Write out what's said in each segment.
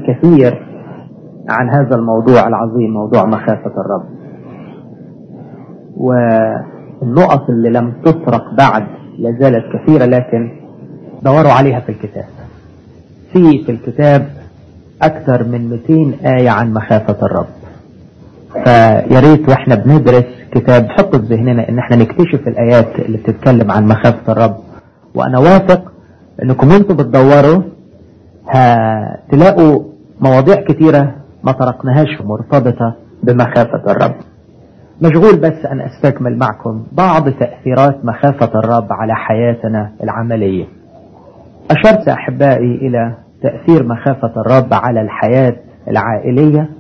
الكثير عن هذا الموضوع العظيم موضوع مخافة الرب والنقط اللي لم تطرق بعد لازالت كثيرة لكن دوروا عليها في الكتاب في في الكتاب أكثر من 200 آية عن مخافة الرب فيا ريت واحنا بندرس كتاب حط في ذهننا ان احنا نكتشف الايات اللي بتتكلم عن مخافة الرب وانا واثق انكم انتم بتدوروا هتلاقوا مواضيع كتيرة ما طرقناهاش مرتبطة بمخافة الرب مشغول بس أن أستكمل معكم بعض تأثيرات مخافة الرب على حياتنا العملية أشرت أحبائي إلى تأثير مخافة الرب على الحياة العائلية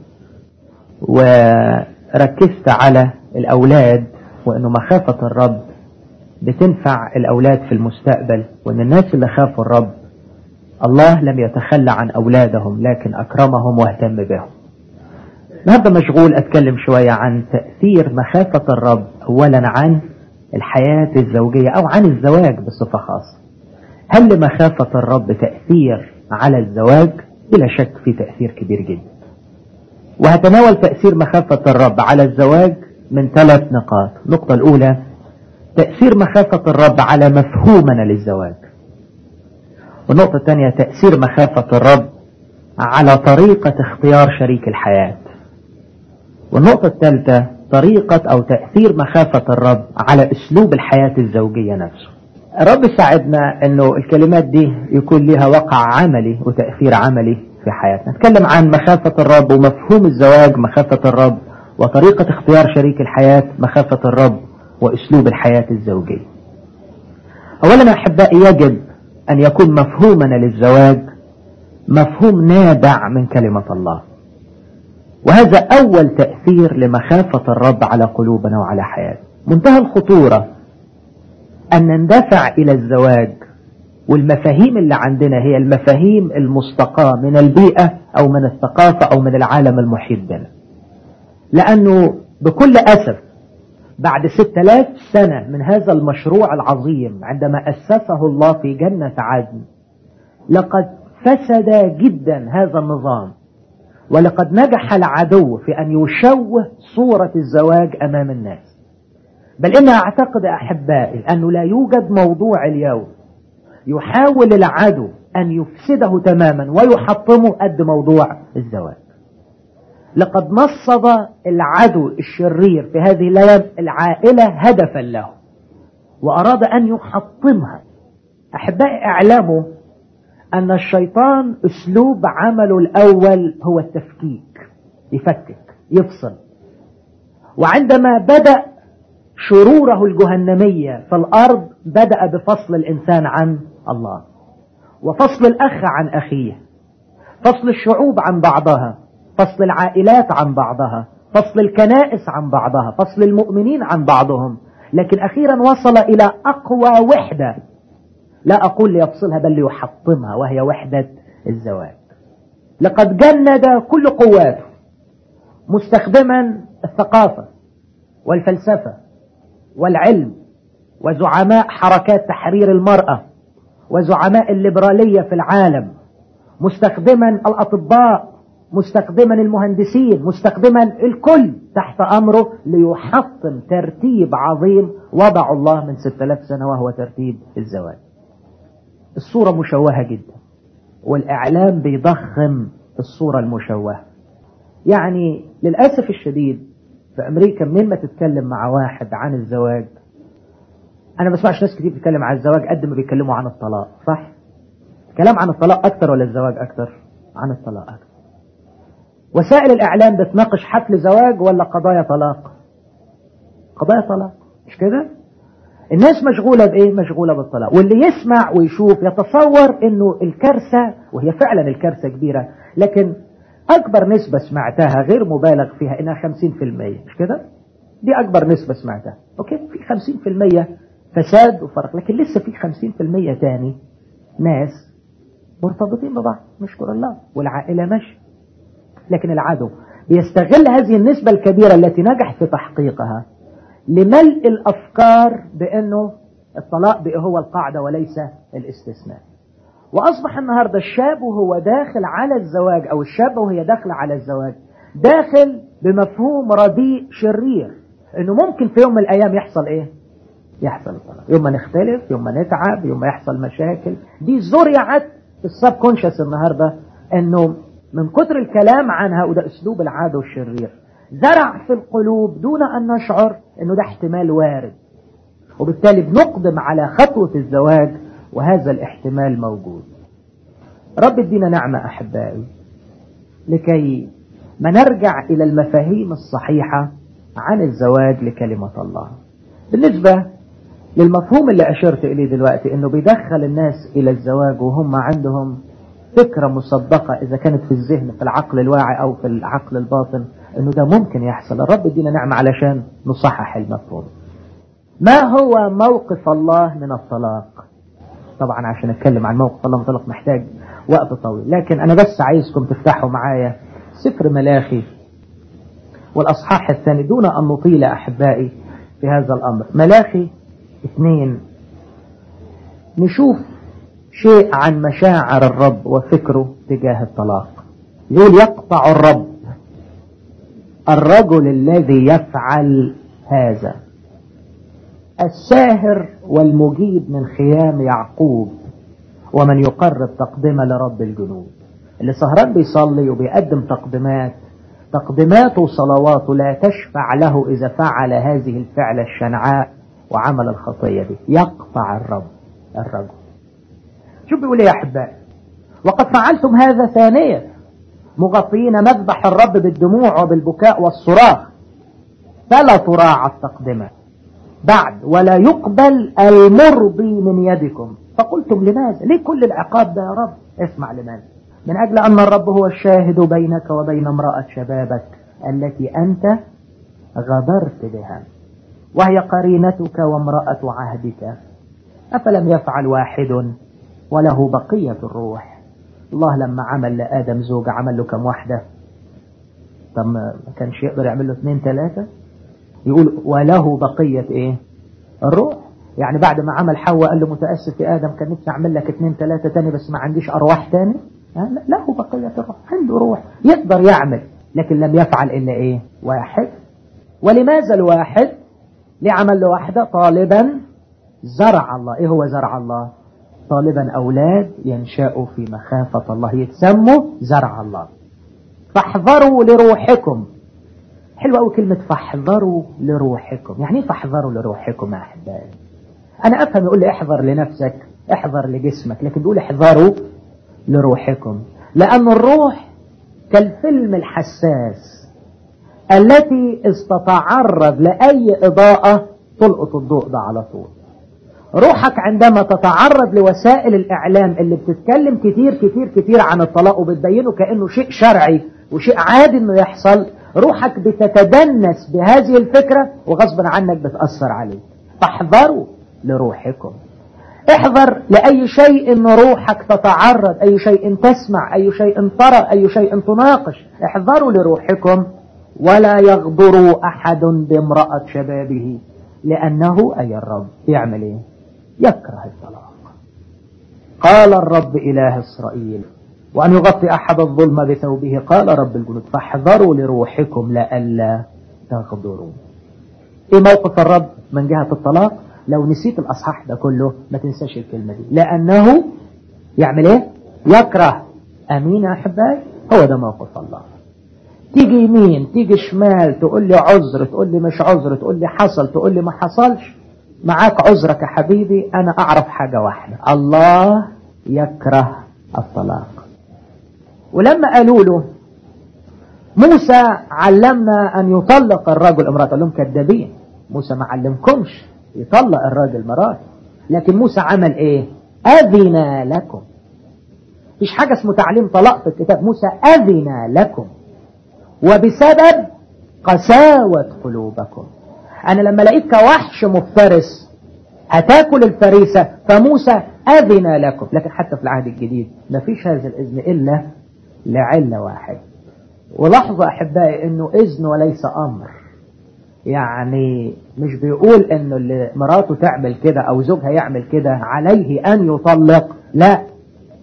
وركزت على الأولاد وأنه مخافة الرب بتنفع الأولاد في المستقبل وأن الناس اللي خافوا الرب الله لم يتخلى عن أولادهم لكن أكرمهم واهتم بهم النهاردة مشغول أتكلم شوية عن تأثير مخافة الرب أولا عن الحياة الزوجية أو عن الزواج بصفة خاصة هل لمخافة الرب تأثير على الزواج؟ بلا شك في تأثير كبير جدا وهتناول تأثير مخافة الرب على الزواج من ثلاث نقاط النقطة الأولى تأثير مخافة الرب على مفهومنا للزواج والنقطة الثانية تأثير مخافة الرب على طريقة اختيار شريك الحياة والنقطة الثالثة طريقة أو تأثير مخافة الرب على أسلوب الحياة الزوجية نفسه الرب ساعدنا أنه الكلمات دي يكون لها وقع عملي وتأثير عملي في حياتنا نتكلم عن مخافة الرب ومفهوم الزواج مخافة الرب وطريقة اختيار شريك الحياة مخافة الرب وأسلوب الحياة الزوجية أولا أحبائي يجب أن يكون مفهومنا للزواج مفهوم نابع من كلمة الله وهذا أول تأثير لمخافة الرب على قلوبنا وعلى حياتنا منتهى الخطورة أن نندفع إلى الزواج والمفاهيم اللي عندنا هي المفاهيم المستقاة من البيئة أو من الثقافة أو من العالم المحيط بنا لأنه بكل أسف بعد ستة آلاف سنة من هذا المشروع العظيم عندما أسسه الله في جنة عدن لقد فسد جدا هذا النظام ولقد نجح العدو في أن يشوه صورة الزواج أمام الناس بل إن أعتقد أحبائي أنه لا يوجد موضوع اليوم يحاول العدو أن يفسده تماما ويحطمه قد موضوع الزواج لقد نصب العدو الشرير في هذه الايام العائله هدفا له واراد ان يحطمها احبائي اعلموا ان الشيطان اسلوب عمله الاول هو التفكيك يفكك يفصل وعندما بدا شروره الجهنميه في الارض بدا بفصل الانسان عن الله وفصل الاخ عن اخيه فصل الشعوب عن بعضها فصل العائلات عن بعضها فصل الكنائس عن بعضها فصل المؤمنين عن بعضهم لكن أخيرا وصل إلى أقوى وحدة لا أقول ليفصلها بل ليحطمها وهي وحدة الزواج لقد جند كل قواته مستخدما الثقافة والفلسفة والعلم وزعماء حركات تحرير المرأة وزعماء الليبرالية في العالم مستخدما الأطباء مستخدما المهندسين مستخدما الكل تحت أمره ليحطم ترتيب عظيم وضع الله من 6000 سنة وهو ترتيب الزواج الصورة مشوهة جدا والإعلام بيضخم الصورة المشوهة يعني للأسف الشديد في أمريكا منين ما تتكلم مع واحد عن الزواج أنا ما بسمعش ناس كتير بتتكلم عن الزواج قد ما بيتكلموا عن الطلاق صح؟ كلام عن الطلاق أكتر ولا الزواج أكتر؟ عن الطلاق أكتر وسائل الإعلام بتناقش حفل زواج ولا قضايا طلاق قضايا طلاق مش كده الناس مشغولة بإيه مشغولة بالطلاق واللي يسمع ويشوف يتصور إنه الكارثة وهي فعلا الكارثة كبيرة لكن أكبر نسبة سمعتها غير مبالغ فيها إنها 50% مش كده دي أكبر نسبة سمعتها أوكي في 50% فساد وفرق لكن لسه في 50% تاني ناس مرتبطين ببعض نشكر الله والعائلة ماشيه لكن العدو بيستغل هذه النسبة الكبيرة التي نجح في تحقيقها لملء الأفكار بأنه الطلاق بقى هو القاعدة وليس الاستثناء وأصبح النهاردة الشاب وهو داخل على الزواج أو الشابة وهي داخلة على الزواج داخل بمفهوم رديء شرير انه ممكن في يوم من الايام يحصل ايه يحصل الطلاق يوم ما نختلف يوم ما نتعب يوم ما يحصل مشاكل دي زرعت في السب كونشس النهارده انه من كتر الكلام عنها وده اسلوب العاده الشرير زرع في القلوب دون ان نشعر انه ده احتمال وارد وبالتالي بنقدم على خطوه الزواج وهذا الاحتمال موجود رب ادينا نعمه احبائي لكي ما نرجع الى المفاهيم الصحيحه عن الزواج لكلمه الله بالنسبه للمفهوم اللي أشرت إليه دلوقتي إنه بيدخل الناس إلى الزواج وهم عندهم فكرة مصدقة إذا كانت في الذهن في العقل الواعي أو في العقل الباطن إنه ده ممكن يحصل الرب يدينا نعمة علشان نصحح المفهوم ما هو موقف الله من الطلاق طبعا عشان اتكلم عن موقف الله من الطلاق محتاج وقت طويل لكن أنا بس عايزكم تفتحوا معايا سفر ملاخي والأصحاح الثاني دون أن نطيل أحبائي في هذا الأمر ملاخي اثنين نشوف شيء عن مشاعر الرب وفكره تجاه الطلاق يقول يقطع الرب الرجل الذي يفعل هذا الساهر والمجيب من خيام يعقوب ومن يقرب تقدمة لرب الجنود اللي سهران بيصلي وبيقدم تقدمات تقدماته وصلواته لا تشفع له إذا فعل هذه الفعلة الشنعاء وعمل الخطية دي يقطع الرب الرجل شو بيقول يا أحبائي وقد فعلتم هذا ثانية مغطين مذبح الرب بالدموع وبالبكاء والصراخ فلا تراعى التقدمة بعد ولا يقبل المرضي من يدكم فقلتم لماذا ليه كل العقاب ده يا رب اسمع لماذا من أجل أن الرب هو الشاهد بينك وبين امرأة شبابك التي أنت غدرت بها وهي قرينتك وامرأة عهدك أفلم يفعل واحد وله بقية الروح الله لما عمل لآدم زوج عمل له كم واحدة طب ما كانش يقدر يعمل له اثنين ثلاثة يقول وله بقية ايه الروح يعني بعد ما عمل حواء قال له متأسف يا آدم كان نفسي أعمل لك اثنين ثلاثة تاني بس ما عنديش أرواح تاني له بقية الروح عنده روح يقدر يعمل لكن لم يفعل إلا إيه واحد ولماذا الواحد لعمل له واحدة طالبا زرع الله إيه هو زرع الله طالبا أولاد ينشأوا في مخافة الله يتسموا زرع الله فاحذروا لروحكم حلوة أوي كلمة فاحذروا لروحكم يعني ايه فاحذروا لروحكم يا أحبائي أنا أفهم يقول لي احذر لنفسك احذر لجسمك لكن بيقول احذروا لروحكم لأن الروح كالفيلم الحساس التي استتعرض لأي إضاءة تلقط الضوء ده على طول روحك عندما تتعرض لوسائل الإعلام اللي بتتكلم كتير كتير كتير عن الطلاق وبتبينه كأنه شيء شرعي وشيء عادي انه يحصل روحك بتتدنس بهذه الفكرة وغصبا عنك بتأثر عليك فاحذروا لروحكم احذر لأي شيء ان روحك تتعرض أي شيء تسمع أي شيء ترى أي شيء تناقش احذروا لروحكم ولا يغدر أحد بامرأة شبابه لأنه أي الرب يعمل ايه يكره الطلاق قال الرب إله إسرائيل وأن يغطي أحد الظلم بثوبه قال رب الجنود فاحذروا لروحكم لئلا تغدروا ايه موقف الرب من جهة الطلاق لو نسيت الأصحاح ده كله ما تنساش الكلمة دي لأنه يعمل ايه يكره أمين يا أحبائي هو ده موقف الله تيجي يمين تيجي شمال تقول لي عذر تقول لي مش عذر تقول لي حصل تقول لي ما حصلش معاك عذرك يا حبيبي أنا أعرف حاجة واحدة الله يكره الطلاق ولما قالوا له موسى علمنا أن يطلق الرجل امرأة قال لهم كذابين موسى ما علمكمش يطلق الراجل مراته لكن موسى عمل ايه أذن لكم مفيش حاجة اسمه تعليم طلاق في الكتاب موسى أذن لكم وبسبب قساوة قلوبكم أنا لما لقيت كوحش مفترس هتاكل الفريسة فموسى أذن لكم لكن حتى في العهد الجديد مفيش هذا الإذن إلا لعلة واحد ولاحظوا أحبائي أنه إذن وليس أمر يعني مش بيقول أنه اللي مراته تعمل كده أو زوجها يعمل كده عليه أن يطلق لا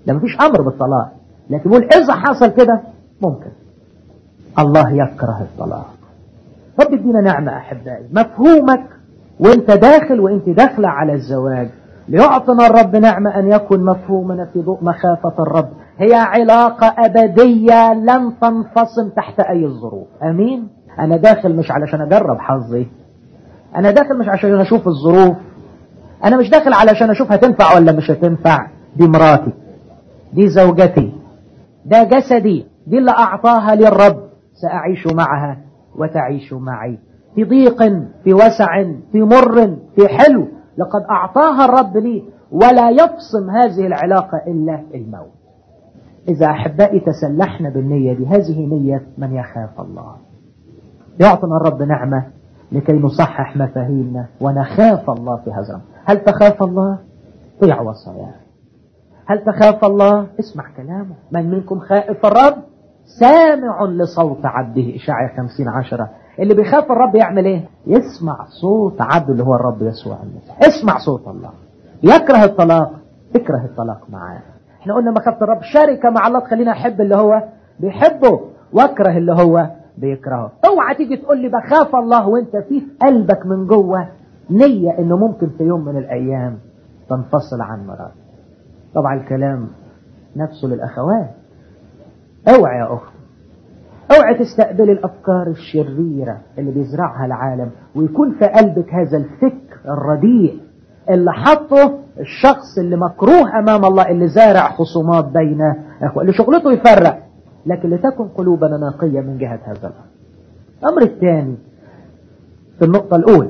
ده مفيش امر بالطلاق لكن يقول اذا حصل كده ممكن الله يكره الطلاق رب ادينا نعمة احبائي مفهومك وانت داخل وانت داخلة على الزواج ليعطنا الرب نعمة ان يكون مفهومنا في ضوء مخافة الرب هي علاقة ابدية لن تنفصم تحت اي الظروف امين انا داخل مش علشان اجرب حظي انا داخل مش عشان اشوف الظروف انا مش داخل علشان اشوف هتنفع ولا مش هتنفع دي مراتي دي زوجتي ده جسدي دي اللي اعطاها للرب ساعيش معها وتعيش معي في ضيق في وسع في مر في حلو لقد اعطاها الرب لي ولا يفصم هذه العلاقة الا الموت اذا احبائي تسلحنا بالنية دي هذه نية من يخاف الله يعطنا الرب نعمة لكي نصحح مفاهيمنا ونخاف الله في هذا هل تخاف الله طيع وصاياه هل تخاف الله اسمع كلامه من منكم خائف الرب سامع لصوت عبده إشاعة خمسين عشرة اللي بيخاف الرب يعمل ايه يسمع صوت عبده اللي هو الرب يسوع المسيح اسمع صوت الله يكره الطلاق اكره الطلاق معاه احنا قلنا مخافة الرب شركة مع الله تخلينا احب اللي هو بيحبه واكره اللي هو بيكرهه اوعى تيجي تقول لي بخاف الله وانت في قلبك من جوه نية انه ممكن في يوم من الايام تنفصل عن مراتك طبعا الكلام نفسه للاخوات اوعى يا اخت اوعى تستقبل الافكار الشريرة اللي بيزرعها العالم ويكون في قلبك هذا الفكر الرديء اللي حطه الشخص اللي مكروه امام الله اللي زارع خصومات بين اخوه اللي شغلته يفرق لكن لتكن قلوبنا نقية من جهة هذا الامر الامر الثاني في النقطة الاولى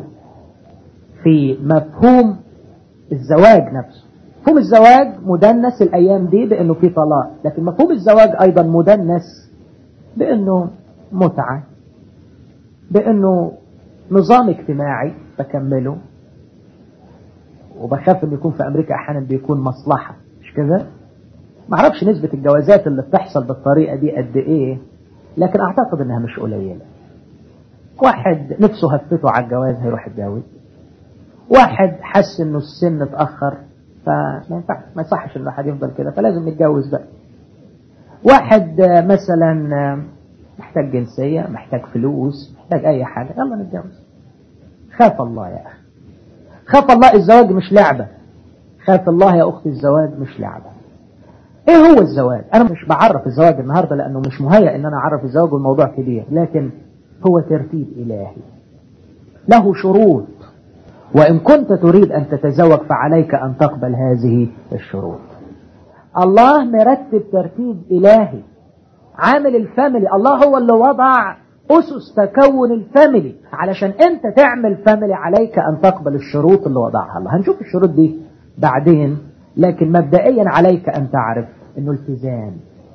في مفهوم الزواج نفسه مفهوم الزواج مدنس الايام دي بانه في طلاق لكن مفهوم الزواج ايضا مدنس بانه متعة بانه نظام اجتماعي بكمله وبخاف انه يكون في امريكا احيانا بيكون مصلحة مش كده ما اعرفش نسبة الجوازات اللي بتحصل بالطريقة دي قد ايه لكن اعتقد انها مش قليلة واحد نفسه هفته على الجواز هيروح يتجوز واحد حس انه السن اتأخر فما ينفعش ما يصحش ان الواحد يفضل كده فلازم يتجوز بقى واحد مثلا محتاج جنسية محتاج فلوس محتاج اي حاجة يلا نتجوز خاف الله يا اخي خاف الله الزواج مش لعبة خاف الله يا اختي الزواج مش لعبة ايه هو الزواج انا مش بعرف الزواج النهاردة لانه مش مهيأ ان انا اعرف الزواج والموضوع كبير لكن هو ترتيب الهي له شروط وإن كنت تريد أن تتزوج فعليك أن تقبل هذه الشروط الله مرتب ترتيب إلهي عامل الفاميلي الله هو اللي وضع أسس تكون الفاميلي علشان أنت تعمل فاميلي عليك أن تقبل الشروط اللي وضعها الله هنشوف الشروط دي بعدين لكن مبدئيا عليك أن تعرف أنه التزام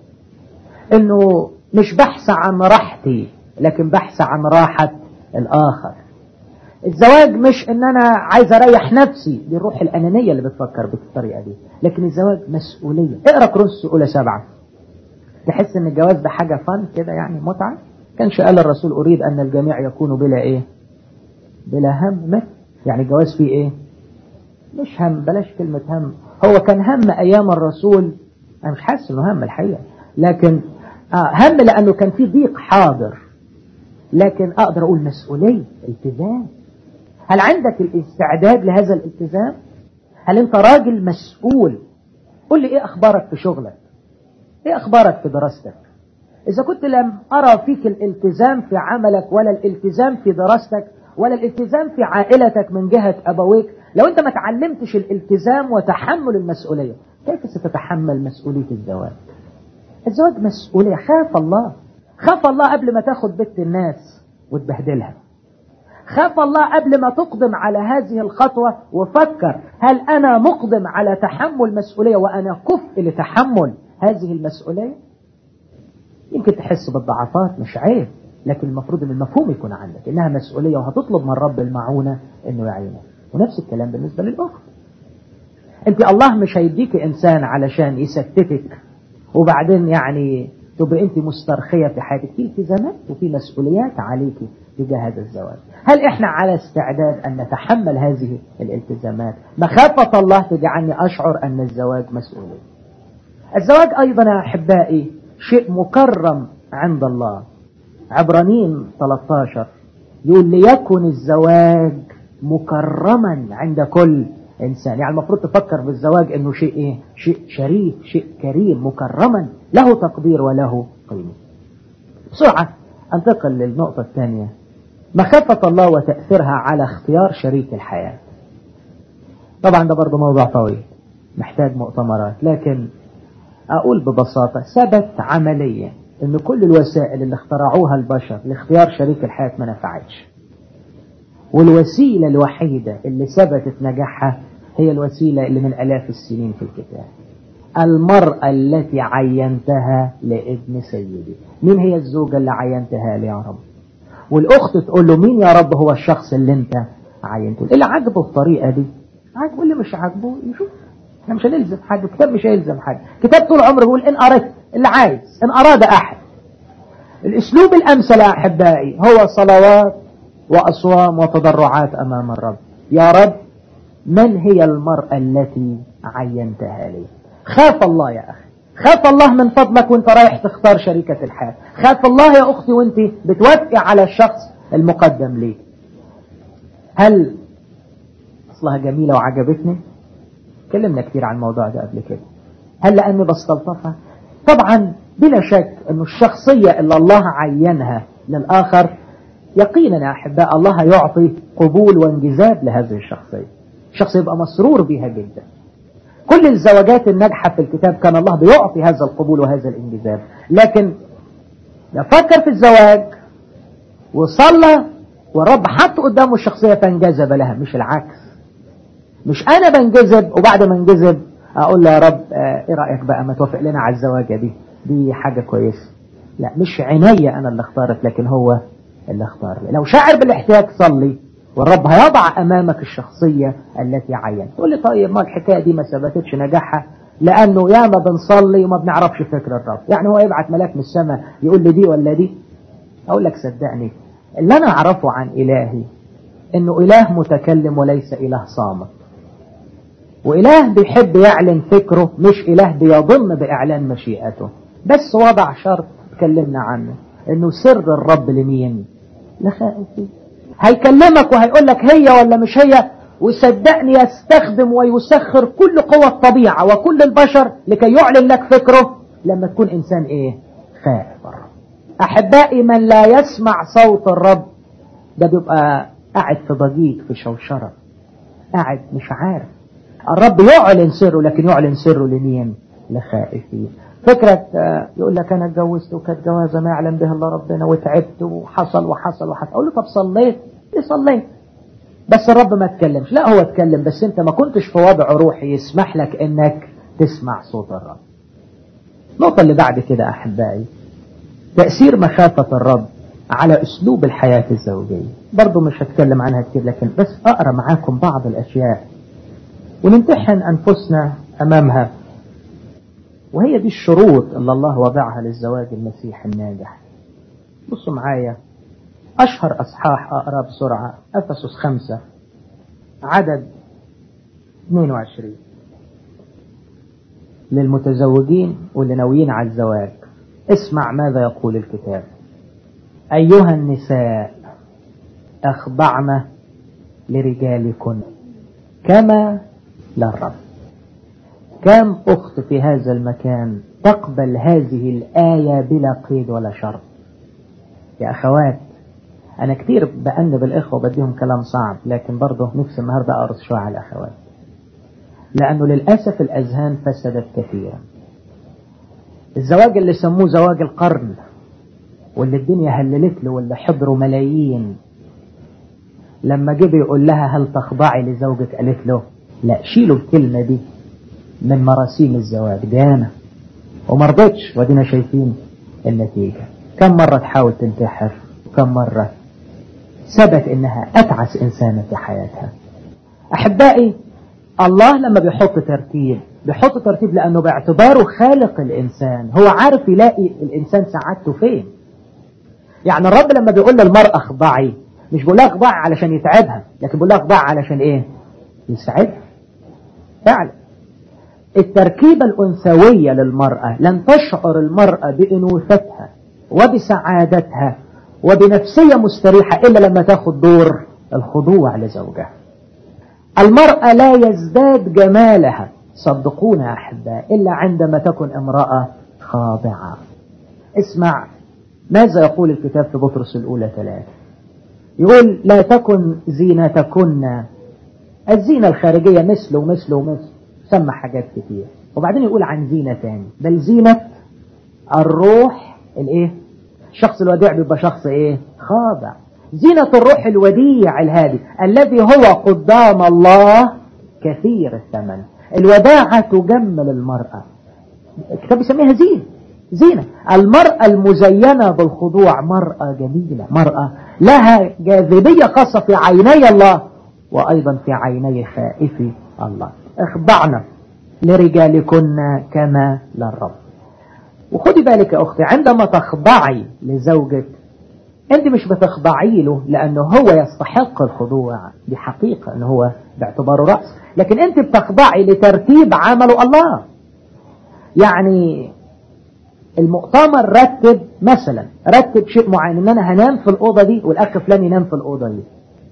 أنه مش بحث عن راحتي لكن بحث عن راحة الآخر الزواج مش ان انا عايز اريح نفسي دي الروح الانانية اللي بتفكر بالطريقة دي لكن الزواج مسؤولية اقرا كروس اولى سبعة تحس ان الجواز ده حاجة فن كده يعني متعة كانش قال الرسول اريد ان الجميع يكونوا بلا ايه بلا هم يعني الجواز فيه ايه مش هم بلاش كلمة هم هو كان هم ايام الرسول انا مش حاسس انه هم الحقيقة لكن آه هم لانه كان في ضيق حاضر لكن اقدر اقول مسؤولية التزام هل عندك الاستعداد لهذا الالتزام هل انت راجل مسؤول قل لي ايه اخبارك في شغلك ايه اخبارك في دراستك اذا كنت لم ارى فيك الالتزام في عملك ولا الالتزام في دراستك ولا الالتزام في عائلتك من جهة ابويك لو انت ما تعلمتش الالتزام وتحمل المسؤولية كيف ستتحمل مسؤولية الزواج الزواج مسؤولية خاف الله خاف الله قبل ما تاخد بنت الناس وتبهدلها خاف الله قبل ما تقدم على هذه الخطوة وفكر هل أنا مقدم على تحمل مسؤولية وأنا كفء لتحمل هذه المسؤولية يمكن تحس بالضعفات مش عيب لكن المفروض ان المفهوم يكون عندك انها مسؤولية وهتطلب من رب المعونة انه يعينك ونفس الكلام بالنسبة للأخت انت الله مش هيديك انسان علشان يستتك وبعدين يعني تبقى انت مسترخية في حياتك في التزامات وفي مسؤوليات عليك تجاه هذا الزواج هل احنا على استعداد ان نتحمل هذه الالتزامات مخافة الله تجعلني اشعر ان الزواج مسؤولية الزواج أيضا يا أحبائي شيء مكرم عند الله عبرانيين 13 يقول ليكن الزواج مكرما عند كل إنسان يعني المفروض تفكر بالزواج إنه شيء إيه شيء شريف شيء كريم مكرما له تقدير وله قيمة بسرعة انتقل للنقطة الثانية مخافة الله وتأثيرها على اختيار شريك الحياة طبعا ده برضه موضوع طويل محتاج مؤتمرات لكن أقول ببساطة ثبت عمليا أن كل الوسائل اللي اخترعوها البشر لاختيار شريك الحياة ما نفعتش والوسيلة الوحيدة اللي ثبتت نجاحها هي الوسيلة اللي من ألاف السنين في الكتاب المرأة التي عينتها لابن سيدي مين هي الزوجة اللي عينتها لي يا رب والأخت تقول له مين يا رب هو الشخص اللي انت عينته اللي عجبه الطريقة دي عجبه اللي مش عاجبه يشوف احنا مش هنلزم حاجة الكتاب مش هيلزم حاجة كتاب طول عمره بيقول ان اردت اللي عايز ان اراد احد الاسلوب الامثل يا احبائي هو صلوات واصوام وتضرعات امام الرب يا رب من هي المرأة التي عينتها لي خاف الله يا اخي خاف الله من فضلك وانت رايح تختار شريكة الحياة خاف الله يا اختي وانت بتوافقي على الشخص المقدم ليك هل اصلها جميلة وعجبتني اتكلمنا كتير عن الموضوع ده قبل كده هل لاني بستلطفها طبعا بلا شك انه الشخصية اللي الله عينها للاخر يقينا يا احباء الله يعطي قبول وانجذاب لهذه الشخصية الشخص يبقى مسرور بها جدا كل الزواجات الناجحة في الكتاب كان الله بيعطي هذا القبول وهذا الانجذاب لكن يفكر في الزواج وصلى والرب حط قدامه الشخصية فانجذب لها مش العكس مش انا بنجذب وبعد ما انجذب اقول له يا رب اه ايه رأيك بقى ما توافق لنا على الزواجة دي دي حاجة كويسة لا مش عينيا انا اللي اختارت لكن هو اللي اختار لي لو شاعر بالاحتياج صلي والرب هيضع امامك الشخصية التي عين تقول لي طيب ما الحكاية دي ما ثبتتش نجاحها لانه ياما بنصلي وما بنعرفش فكر الرب يعني هو يبعت ملاك من السماء يقول لي دي ولا دي اقول لك صدقني اللي انا اعرفه عن الهي انه اله متكلم وليس اله صامت وإله بيحب يعلن فكره مش إله بيضن بإعلان مشيئته بس وضع شرط تكلمنا عنه إنه سر الرب لمين لخائفين هيكلمك وهيقول لك هي ولا مش هي وصدقني يستخدم ويسخر كل قوى الطبيعة وكل البشر لكي يعلن لك فكره لما تكون إنسان إيه خائف الرب أحبائي من لا يسمع صوت الرب ده بيبقى قاعد في ضجيج في شوشرة قاعد مش عارف الرب يعلن سره لكن يعلن سره لمين لخائفين فكرة يقول لك أنا اتجوزت وكانت جوازة ما يعلم بها الله ربنا وتعبت وحصل وحصل وحصل أقول له طب صليت إيه صليت بس الرب ما اتكلمش لا هو اتكلم بس أنت ما كنتش في وضع روحي يسمح لك إنك تسمع صوت الرب النقطة اللي بعد كده أحبائي تأثير مخافة الرب على أسلوب الحياة الزوجية برضو مش هتكلم عنها كتير لكن بس أقرأ معاكم بعض الأشياء ونمتحن أنفسنا أمامها وهي دي الشروط اللي الله وضعها للزواج المسيح الناجح بصوا معايا أشهر أصحاح أقرأ بسرعة أفسس خمسة عدد 22 للمتزوجين واللي ناويين على الزواج اسمع ماذا يقول الكتاب أيها النساء أخضعن لرجالكن كما للرب كم أخت في هذا المكان تقبل هذه الآية بلا قيد ولا شرط يا أخوات أنا كتير بأنب الإخوة بديهم كلام صعب لكن برضه نفسي النهاردة أقرص شوية على الأخوات لأنه للأسف الأذهان فسدت كثيرا الزواج اللي سموه زواج القرن واللي الدنيا هللت له واللي حضروا ملايين لما جه بيقول لها هل تخضعي لزوجك قالت له لا شيلوا الكلمة دي من مراسيم الزواج ديانة وما رضتش ودينا شايفين النتيجة كم مرة تحاول تنتحر وكم مرة ثبت انها اتعس انسانة في حياتها احبائي الله لما بيحط ترتيب بيحط ترتيب لانه باعتباره خالق الانسان هو عارف يلاقي الانسان سعادته فين يعني الرب لما بيقول للمرأة اخضعي مش بيقول لها اخضعي علشان يتعبها لكن بيقول لها اخضعي علشان ايه يسعدها فعلا التركيبة الأنثوية للمرأة لن تشعر المرأة بأنوثتها وبسعادتها وبنفسية مستريحة إلا لما تاخد دور الخضوع لزوجها المرأة لا يزداد جمالها صدقونا أحباء إلا عندما تكون امرأة خاضعة اسمع ماذا يقول الكتاب في بطرس الأولى ثلاثة يقول لا تكن زينتكن الزينة الخارجية مثل ومثل ومثل سمى حاجات كتير وبعدين يقول عن زينة تاني بل زينة الروح الايه الشخص الوديع بيبقى شخص ايه خاضع زينة الروح الوديع الهادي الذي هو قدام الله كثير الثمن الوداعة تجمل المرأة الكتاب بيسميها زينة زينة المرأة المزينة بالخضوع مرأة جميلة مرأة لها جاذبية خاصة في عيني الله وأيضا في عيني خائفي الله اخضعنا لرجالكن كما للرب وخدي بالك يا أختي عندما تخضعي لزوجك أنت مش بتخضعي له لأنه هو يستحق الخضوع دي حقيقة أنه هو باعتباره رأس لكن أنت بتخضعي لترتيب عمل الله يعني المؤتمر رتب مثلا رتب شيء معين ان انا هنام في الاوضه دي والاخ فلان ينام في الاوضه دي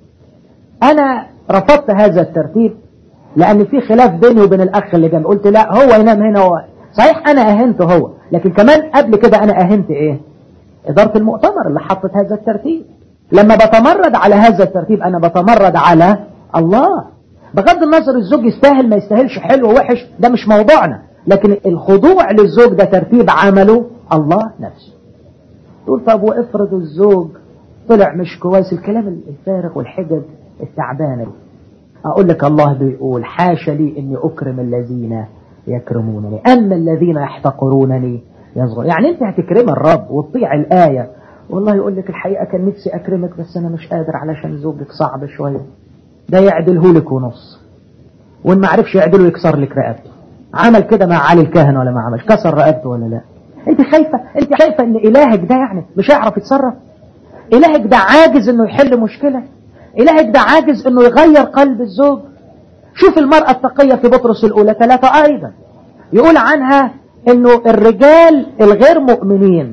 انا رفضت هذا الترتيب لان في خلاف بيني وبين الاخ اللي جنبي قلت لا هو ينام هنا هو صحيح انا اهنته هو لكن كمان قبل كده انا اهنت ايه اداره المؤتمر اللي حطت هذا الترتيب لما بتمرد على هذا الترتيب انا بتمرد على الله بغض النظر الزوج يستاهل ما يستاهلش حلو ووحش ده مش موضوعنا لكن الخضوع للزوج ده ترتيب عمله الله نفسه تقول طب وافرض الزوج طلع مش كويس الكلام الفارغ والحجج التعبانه دي اقول لك الله بيقول حاشا لي اني اكرم الذين يكرمونني اما الذين يحتقرونني يصغر يعني انت هتكرم الرب وتطيع الايه والله يقول لك الحقيقه كان نفسي اكرمك بس انا مش قادر علشان زوجك صعب شويه ده يعدله لك ونص وان ما عرفش يعدله يكسر لك رقبته عمل كده مع علي الكاهن ولا ما عملش كسر رقبته ولا لا انت خايفه انت شايفه ان الهك ده يعني مش هيعرف يتصرف الهك ده عاجز انه يحل مشكله الهك ده عاجز انه يغير قلب الزوج شوف المرأة التقية في بطرس الأولى ثلاثة أيضا يقول عنها انه الرجال الغير مؤمنين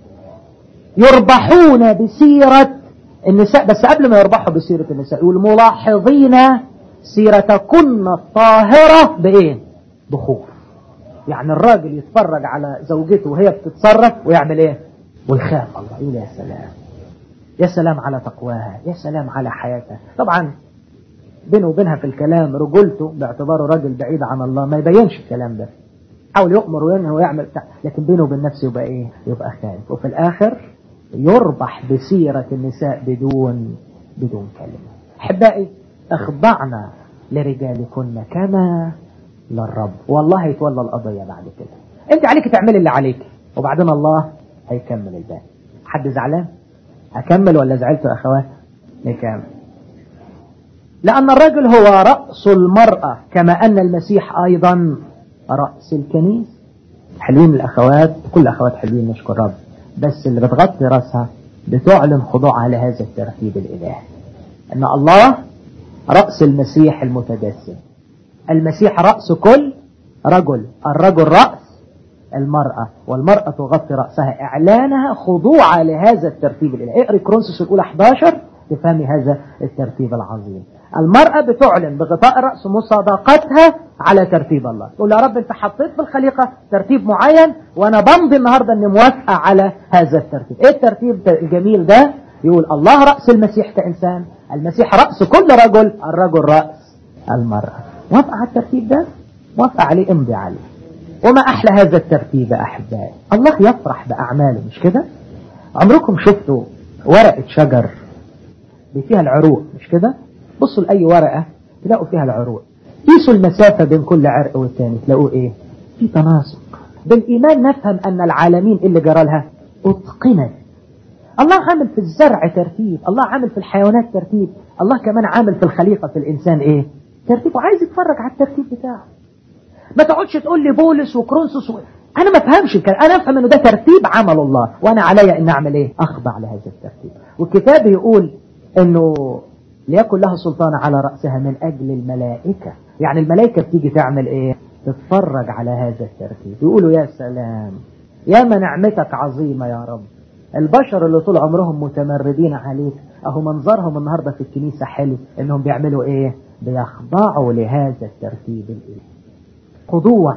يربحون بسيرة النساء بس قبل ما يربحوا بسيرة النساء يقول ملاحظين سيرتكن الطاهرة بإيه بخوف يعني الراجل يتفرج على زوجته وهي بتتصرف ويعمل ايه ويخاف الله يقول يا سلام يا سلام على تقواها يا سلام على حياتها طبعا بينه وبينها في الكلام رجولته باعتباره راجل بعيد عن الله ما يبينش الكلام ده حاول يؤمر وينهى ويعمل بتاع لكن بينه وبين نفسه يبقى ايه يبقى خايف وفي الاخر يربح بسيرة النساء بدون بدون كلمة احبائي اخضعنا لرجالكن كما للرب والله هيتولى القضية بعد كده انت عليك تعملي اللي عليك وبعدين الله هيكمل الباقي حد زعلان هكمل ولا زعلت يا اخوات نكمل لأن الرجل هو رأس المرأة كما أن المسيح أيضا رأس الكنيسة حلوين الأخوات كل الأخوات حلوين نشكر رب بس اللي بتغطي رأسها بتعلن خضوعها لهذا الترتيب الإلهي أن الله رأس المسيح المتجسد المسيح رأس كل رجل الرجل رأس المرأة والمرأة تغطي رأسها إعلانها خضوعها لهذا الترتيب الإلهي اقري كرونسوس الأولى 11 تفهمي هذا الترتيب العظيم المرأة بتعلن بغطاء الرأس مصادقتها على ترتيب الله تقول يا رب انت حطيت في الخليقة ترتيب معين وانا بمضي النهاردة اني موافقة على هذا الترتيب ايه الترتيب الجميل ده يقول الله رأس المسيح كإنسان المسيح رأس كل رجل الرجل رأس المرأة موافقة على الترتيب ده موافقة عليه امضي عليه وما أحلى هذا الترتيب أحبائي الله يفرح بأعماله مش كده عمركم شفتوا ورقة شجر فيها العروق مش كده بصوا لأي ورقة تلاقوا فيها العروق قيسوا المسافة بين كل عرق والتاني تلاقوا ايه في تناسق بالإيمان نفهم أن العالمين اللي جرى لها أتقنت الله عامل في الزرع ترتيب الله عامل في الحيوانات ترتيب الله كمان عامل في الخليقة في الإنسان ايه ترتيب وعايز يتفرج على الترتيب بتاعه ما تقعدش تقول لي بولس وكرونسوس و... انا ما افهمش الكلام انا افهم انه ده ترتيب عمل الله وانا عليا ان اعمل ايه اخضع لهذا الترتيب والكتاب يقول انه ليكن لها سلطان على رأسها من اجل الملائكة يعني الملائكة بتيجي تعمل ايه تتفرج على هذا الترتيب يقولوا يا سلام يا ما نعمتك عظيمة يا رب البشر اللي طول عمرهم متمردين عليك اهو منظرهم النهاردة في الكنيسة حلو انهم بيعملوا ايه بيخضعوا لهذا الترتيب الالهي خضوع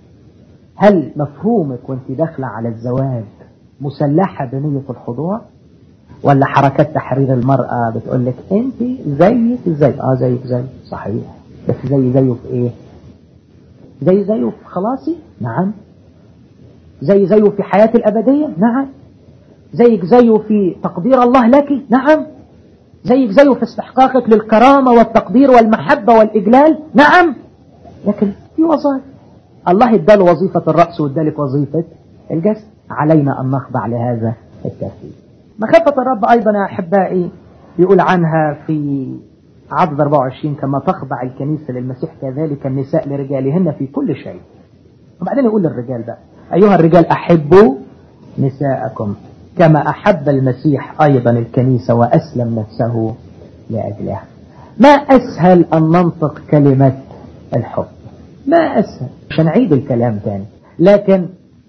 هل مفهومك وانت داخلة على الزواج مسلحة بنية الخضوع ولا حركات تحرير المرأة بتقول لك انت زيك زي اه زيك زي صحيح بس زي زيه في ايه زي زيه في خلاصي نعم زي زيه في حياة الأبدية نعم زيك زيه في تقدير الله لك نعم زيك زيه في استحقاقك للكرامة والتقدير والمحبة والإجلال نعم لكن في وظائف الله اداله وظيفة الرأس وادالك وظيفة الجسد علينا أن نخضع لهذا الترتيب مخافة الرب أيضا يا أحبائي يقول عنها في عدد 24 كما تخضع الكنيسة للمسيح كذلك النساء لرجالهن في كل شيء وبعدين يقول للرجال بقى أيها الرجال أحبوا نساءكم كما أحب المسيح أيضا الكنيسة وأسلم نفسه لأجلها ما أسهل أن ننطق كلمة الحب ما أسهل مش هنعيد الكلام تاني لكن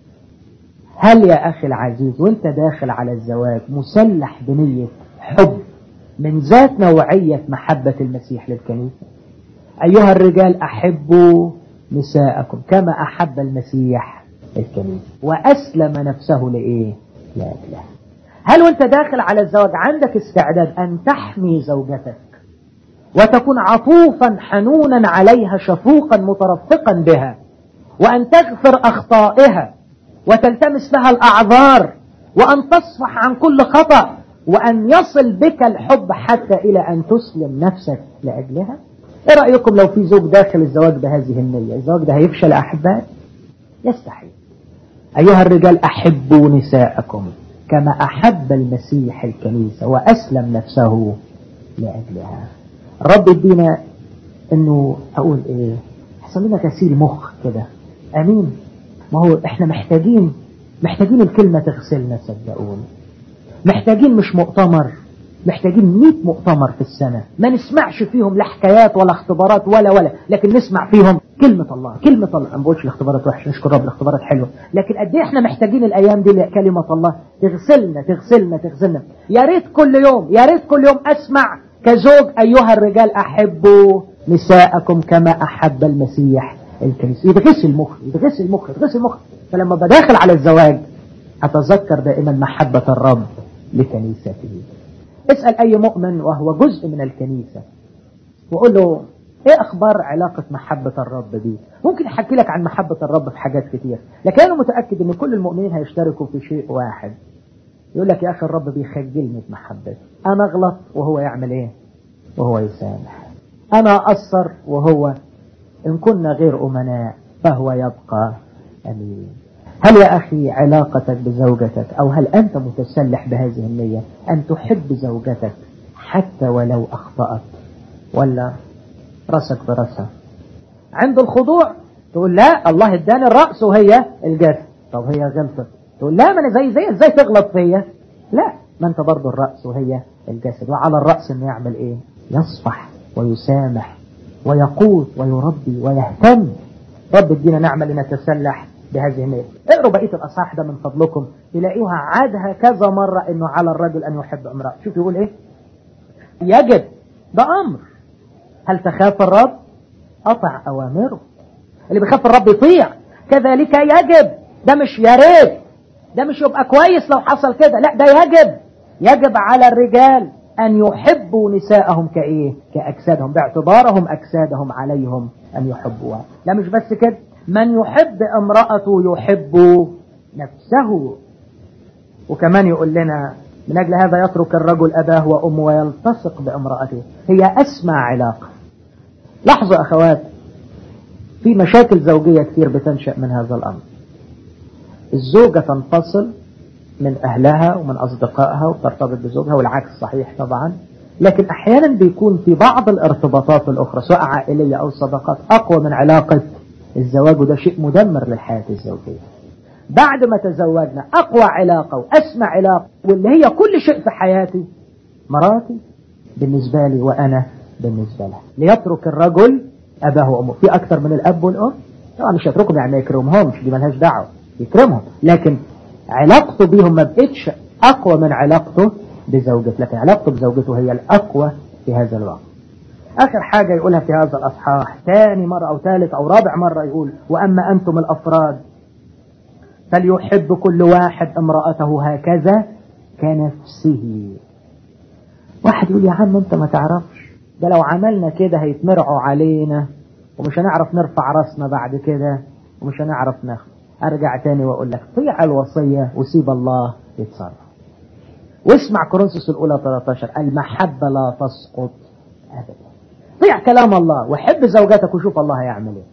هل يا أخي العزيز وانت داخل على الزواج مسلح بنية حب من ذات نوعية محبة المسيح للكنيسة أيها الرجال أحبوا نساءكم كما أحب المسيح الكنيسة وأسلم نفسه لإيه لأجلها هل وانت داخل على الزواج عندك استعداد أن تحمي زوجتك وتكون عطوفا حنونا عليها شفوقا مترفقا بها وأن تغفر أخطائها وتلتمس لها الأعذار وأن تصفح عن كل خطأ وأن يصل بك الحب حتى إلى أن تسلم نفسك لأجلها إيه رأيكم لو في زوج داخل الزواج بهذه النية الزواج ده هيفشل أحبائي يستحيل أيها الرجال أحبوا نساءكم كما أحب المسيح الكنيسة وأسلم نفسه لأجلها الرب يدينا أنه أقول إيه حصل لنا غسيل مخ كده أمين ما هو إحنا محتاجين محتاجين الكلمة تغسلنا صدقوني محتاجين مش مؤتمر محتاجين 100 مؤتمر في السنة ما نسمعش فيهم لا حكايات ولا اختبارات ولا ولا لكن نسمع فيهم كلمة الله كلمة الله ما بقولش الاختبارات وحش نشكر رب الاختبارات حلوة لكن قد ايه احنا محتاجين الايام دي كلمة الله تغسلنا تغسلنا تغسلنا يا ريت كل يوم يا ريت كل يوم اسمع كزوج ايها الرجال احبوا نساءكم كما احب المسيح الكنيسة يتغسل المخ يتغسل المخ يتغسل المخ فلما بداخل على الزواج اتذكر دائما محبة الرب لكنيسته اسأل أي مؤمن وهو جزء من الكنيسة وقول له ايه اخبار علاقة محبة الرب دي ممكن يحكي لك عن محبة الرب في حاجات كتير لكن انا متأكد ان كل المؤمنين هيشتركوا في شيء واحد يقول لك يا اخي الرب بيخجلني بمحبته انا اغلط وهو يعمل ايه وهو يسامح انا اقصر وهو ان كنا غير امناء فهو يبقى امين هل يا أخي علاقتك بزوجتك أو هل أنت متسلح بهذه النية أن تحب زوجتك حتى ولو أخطأت ولا رأسك برأسها عند الخضوع تقول لا الله اداني الرأس وهي الجسد طب هي غلطت تقول لا ما انا زي زي ازاي تغلط فيا لا ما انت برضه الرأس وهي الجسد وعلى الرأس انه يعمل ايه يصفح ويسامح ويقود ويربي ويهتم رب ادينا نعمة لنتسلح بهذه النية اقروا بقية الأصحاح ده من فضلكم تلاقيوها عادها كذا مرة انه على الرجل ان يحب امرأة شوف يقول ايه يجب ده امر هل تخاف الرب اطع اوامره اللي بيخاف الرب يطيع كذلك يجب ده مش يا ريت ده مش يبقى كويس لو حصل كده لا ده يجب يجب على الرجال أن يحبوا نساءهم كإيه كأجسادهم باعتبارهم أجسادهم عليهم أن يحبوها لا مش بس كده من يحب امرأته يحب نفسه وكمان يقول لنا من أجل هذا يترك الرجل أباه وأمه ويلتصق بامرأته هي أسمى علاقة لاحظوا أخوات في مشاكل زوجية كثير بتنشأ من هذا الأمر الزوجة تنفصل من أهلها ومن أصدقائها وترتبط بزوجها والعكس صحيح طبعا لكن أحيانا بيكون في بعض الارتباطات الأخرى سواء عائلية أو صداقات أقوى من علاقة الزواج وده شيء مدمر للحياة الزوجية بعد ما تزوجنا أقوى علاقة وأسمى علاقة واللي هي كل شيء في حياتي مراتي بالنسبة لي وأنا بالنسبة لها ليترك الرجل أباه وأمه في أكثر من الأب والأم طبعا مش يتركهم يعني ما يكرمهمش دي ملهاش دعوة يكرمهم لكن علاقته بيهم ما بقتش أقوى من علاقته بزوجته لكن علاقته بزوجته هي الأقوى في هذا الوقت آخر حاجة يقولها في هذا الأصحاح ثاني مرة أو ثالث أو رابع مرة يقول وأما أنتم الأفراد فليحب كل واحد امرأته هكذا كنفسه واحد يقول يا عم انت ما تعرفش ده لو عملنا كده هيتمرعوا علينا ومش هنعرف نرفع راسنا بعد كده ومش هنعرف ناخد ارجع تاني واقول لك طيع الوصية وسيب الله يتصرف واسمع كورنثوس الاولى 13 المحبة لا تسقط ابدا طيع كلام الله وحب زوجتك وشوف الله هيعمل ايه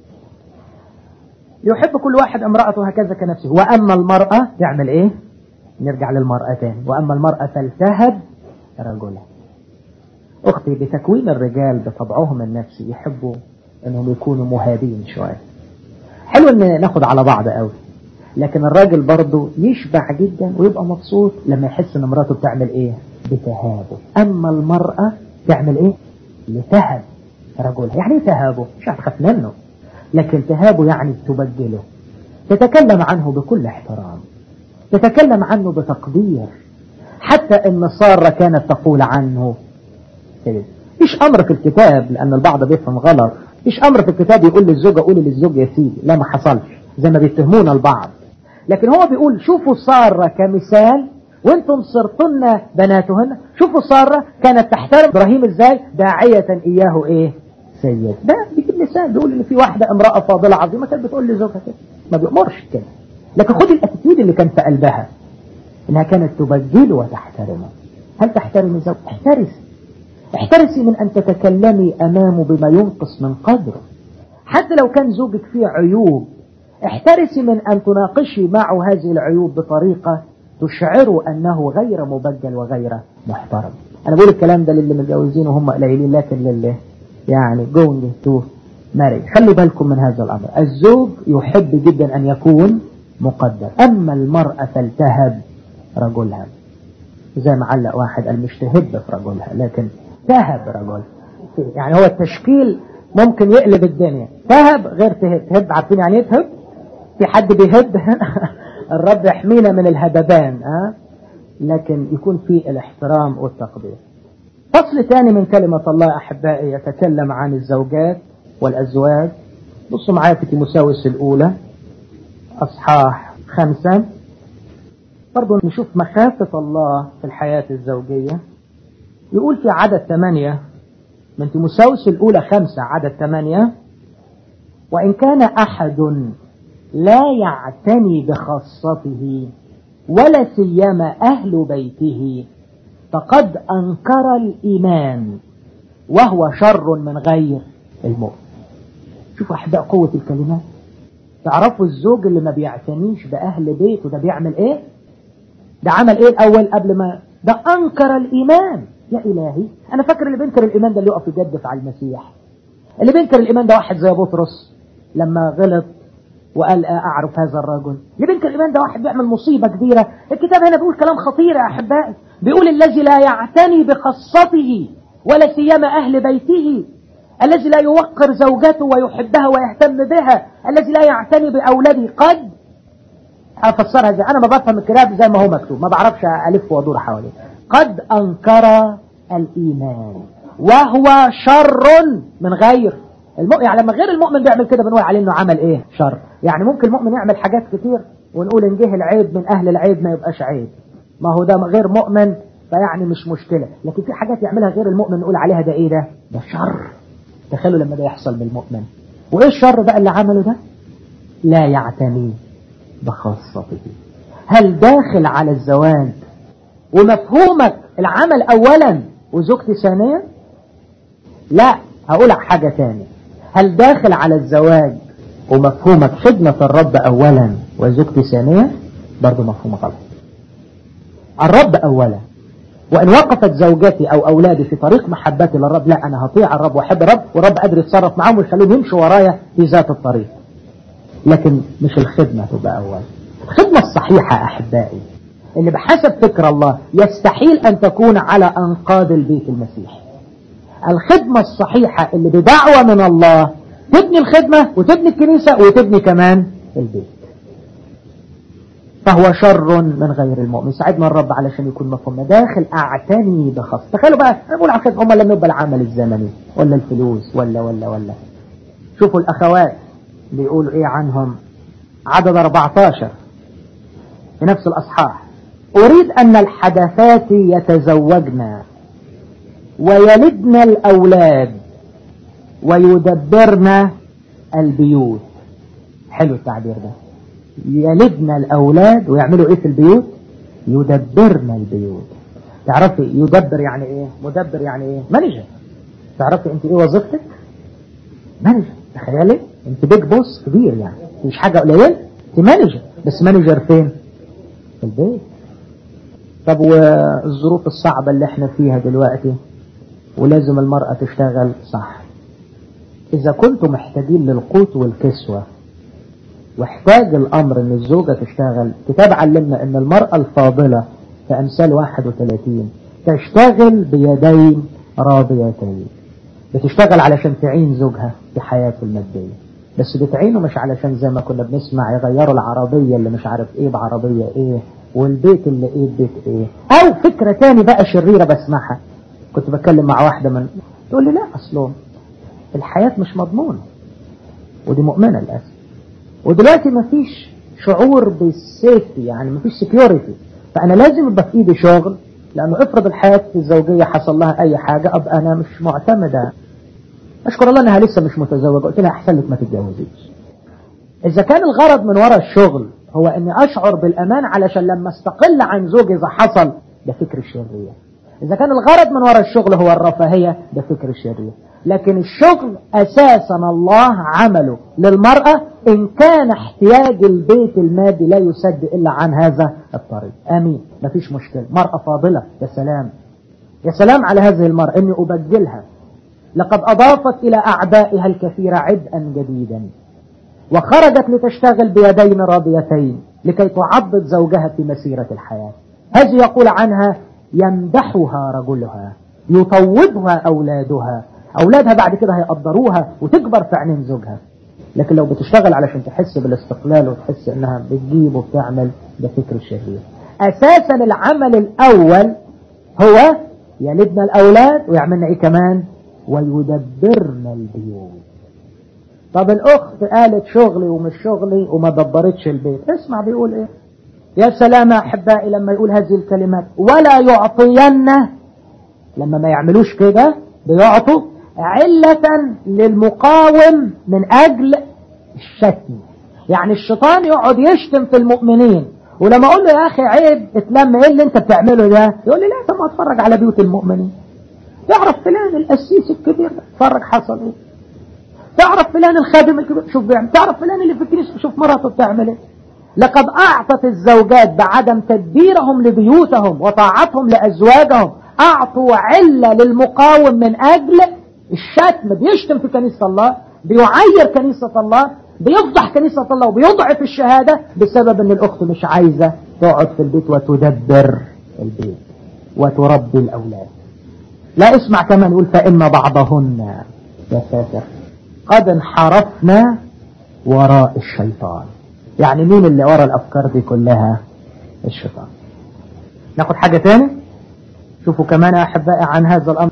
يحب كل واحد امرأته هكذا كنفسه وأما المرأة تعمل إيه نرجع للمرأة تاني وأما المرأة فلتهب رجلها أختي بتكوين الرجال بطبعهم النفسي يحبوا أنهم يكونوا مهابين شوية حلو أن ناخد على بعض قوي لكن الراجل برضه يشبع جدا ويبقى مبسوط لما يحس ان مراته بتعمل ايه بتهابه اما المرأة تعمل ايه لتهب رجلها يعني ايه تهابه مش هتخاف منه لكن تهابه يعني تبجله تتكلم عنه بكل احترام تتكلم عنه بتقدير حتى ان سارة كانت تقول عنه مش امر في الكتاب لان البعض بيفهم غلط مش امر في الكتاب يقول للزوجة قولي للزوج يا سيدي لا ما حصلش زي ما بيتهمونا البعض لكن هو بيقول شوفوا سارة كمثال وانتم صرتن بناتهن شوفوا سارة كانت تحترم ابراهيم ازاي داعية اياه ايه سيد ده بيجيب مثال بيقول ان في واحدة امرأة فاضلة عظيمة كانت بتقول لزوجها كده ما بيأمرش كده لكن خد الاتيتيود اللي كان في قلبها انها كانت تبجله وتحترمه هل تحترمي زوج احترسي احترسي من ان تتكلمي امامه بما ينقص من قدره حتى لو كان زوجك فيه عيوب احترسي من ان تناقشي معه هذه العيوب بطريقة تشعره انه غير مبجل وغير محترم انا بقول الكلام ده للي متجوزين وهم قليلين لكن للي يعني going to marry خلوا بالكم من هذا الأمر الزوج يحب جدا أن يكون مقدر أما المرأة فلتهب رجلها زي ما علق واحد قال مش تهب في رجلها لكن تهب رجل يعني هو التشكيل ممكن يقلب الدنيا تهب غير تهب تهب عارفين يعني ايه تهب في حد بيهب الرب يحمينا من الهببان أه؟ لكن يكون في الاحترام والتقدير فصل ثاني من كلمة الله أحبائي يتكلم عن الزوجات والأزواج بصوا معايا في تيموساوس الأولى أصحاح خمسة برضو نشوف مخافة الله في الحياة الزوجية يقول في عدد ثمانية من تيموساوس الأولى خمسة عدد ثمانية وإن كان أحد لا يعتني بخاصته ولا سيما أهل بيته فقد أنكر الإيمان وهو شر من غير المؤمن شوفوا أحباء قوة الكلمات تعرفوا الزوج اللي ما بيعتنيش بأهل بيته ده بيعمل إيه ده عمل إيه الأول قبل ما ده أنكر الإيمان يا إلهي أنا فاكر اللي بينكر الإيمان ده اللي يقف يجدف على المسيح اللي بينكر الإيمان ده واحد زي بطرس لما غلط وقال أعرف هذا الرجل اللي بينكر الإيمان ده واحد بيعمل مصيبة كبيرة الكتاب هنا بيقول كلام خطير يا أحبائي بيقول الذي لا يعتني بخاصته ولا سيما أهل بيته الذي لا يوقر زوجته ويحبها ويهتم بها الذي لا يعتني بأولاده قد أفسرها زي أنا ما بفهم الكتاب زي ما هو مكتوب ما بعرفش ألف وأدور حواليه قد أنكر الإيمان وهو شر من غير المؤمن يعني لما غير المؤمن بيعمل كده بنقول عليه انه عمل ايه شر يعني ممكن المؤمن يعمل حاجات كتير ونقول ان جه العيب من اهل العيب ما يبقاش عيب ما هو ده غير مؤمن فيعني مش مشكلة لكن في حاجات يعملها غير المؤمن نقول عليها ده ايه ده ده شر تخيلوا لما ده يحصل بالمؤمن وايه الشر بقى اللي عمله ده لا يعتني بخاصته هل داخل على الزواج ومفهومك العمل اولا وزوجتي ثانيا لا هقول حاجة تانية هل داخل على الزواج ومفهومك خدمة الرب اولا وزوجتي ثانيا برضه مفهوم غلط الرب اولا وان وقفت زوجتي او اولادي في طريق محبتي للرب لا انا هطيع الرب واحب الرب والرب قادر يتصرف معاهم ويخليهم يمشوا ورايا في ذات الطريق لكن مش الخدمة تبقى اول الخدمة الصحيحة احبائي اللي بحسب فكر الله يستحيل ان تكون على انقاض البيت المسيحي الخدمة الصحيحة اللي بدعوة من الله تبني الخدمة وتبني الكنيسة وتبني كمان البيت فهو شر من غير المؤمن ساعدنا الرب علشان يكون مفهوم داخل اعتني بخاص تخيلوا بقى انا بقول عشان هم لما يبقى العمل الزمني ولا الفلوس ولا ولا ولا شوفوا الاخوات بيقولوا ايه عنهم عدد 14 في نفس الاصحاح اريد ان الحدثات يتزوجن ويلدن الاولاد ويدبرن البيوت حلو التعبير ده يلدن الأولاد ويعملوا إيه في البيوت يدبرن البيوت تعرفي يدبر يعني إيه مدبر يعني إيه مانجر تعرفي أنت إيه وظيفتك مانجر تخيلي أنت بيج بوس كبير يعني مش حاجة قليلة أنت مانجر بس مانجر فين في البيت طب والظروف الصعبة اللي احنا فيها دلوقتي ولازم المرأة تشتغل صح إذا كنتم محتاجين للقوت والكسوة واحتاج الأمر أن الزوجة تشتغل كتاب علمنا أن المرأة الفاضلة في أمثال 31 تشتغل بيدين راضيتين بتشتغل علشان تعين زوجها في حياته المادية بس بتعينه مش علشان زي ما كنا بنسمع يغيروا العربية اللي مش عارف ايه بعربية ايه والبيت اللي ايه بيت ايه او فكرة تاني بقى شريرة بسمعها كنت بتكلم مع واحدة من تقول لي لا اصله الحياة مش مضمونة ودي مؤمنة للأسف ودلوقتي مفيش شعور بالسيفتي يعني مفيش سكيورتي فأنا لازم يبقى في إيدي شغل لأنه افرض الحياة الزوجية حصل لها أي حاجة أبقى أنا مش معتمدة أشكر الله أنها لسه مش متزوجة قلت لها أحسن لك ما تتجوزيش إذا كان الغرض من وراء الشغل هو أني أشعر بالأمان علشان لما استقل عن زوجي إذا حصل ده فكر الشرية إذا كان الغرض من وراء الشغل هو الرفاهية ده فكر الشرية لكن الشغل أساسا الله عمله للمرأة إن كان احتياج البيت المادي لا يسد إلا عن هذا الطريق آمين مفيش مشكلة مرأة فاضلة يا سلام يا سلام على هذه المرأة إني أبجلها لقد أضافت إلى أعدائها الكثير عبئا جديدا وخرجت لتشتغل بيدين راضيتين لكي تعضد زوجها في مسيرة الحياة هذه يقول عنها يمدحها رجلها يطوبها أولادها أولادها بعد كده هيقدروها وتكبر في عينين زوجها لكن لو بتشتغل علشان تحس بالاستقلال وتحس انها بتجيب وبتعمل ده فكر الشرير اساسا العمل الاول هو يلدنا الاولاد ويعملنا ايه كمان ويدبرنا البيوت طب الاخت قالت شغلي ومش شغلي وما دبرتش البيت اسمع بيقول ايه يا سلام يا احبائي لما يقول هذه الكلمات ولا يعطين لما ما يعملوش كده بيعطوا علة للمقاوم من أجل الشتم يعني الشيطان يقعد يشتم في المؤمنين ولما أقول له يا أخي عيب اتلم إيه اللي أنت بتعمله ده يقول لي لا طب ما اتفرج على بيوت المؤمنين تعرف فلان القسيس الكبير ده اتفرج حصل ايه تعرف فلان الخادم الكبير شوف بيعمل تعرف فلان اللي في الكنيسه شوف مراته بتعمل ايه لقد أعطت الزوجات بعدم تدبيرهم لبيوتهم وطاعتهم لأزواجهم أعطوا علة للمقاوم من أجل الشتم بيشتم في كنيسة الله بيعير كنيسة الله بيفضح كنيسة الله وبيضعف الشهادة بسبب ان الاخت مش عايزة تقعد في البيت وتدبر البيت وتربي الاولاد لا اسمع كمان يقول فان بعضهن يا ساتر قد انحرفنا وراء الشيطان يعني مين اللي ورا الافكار دي كلها الشيطان ناخد حاجة تاني شوفوا كمان يا احبائي عن هذا الامر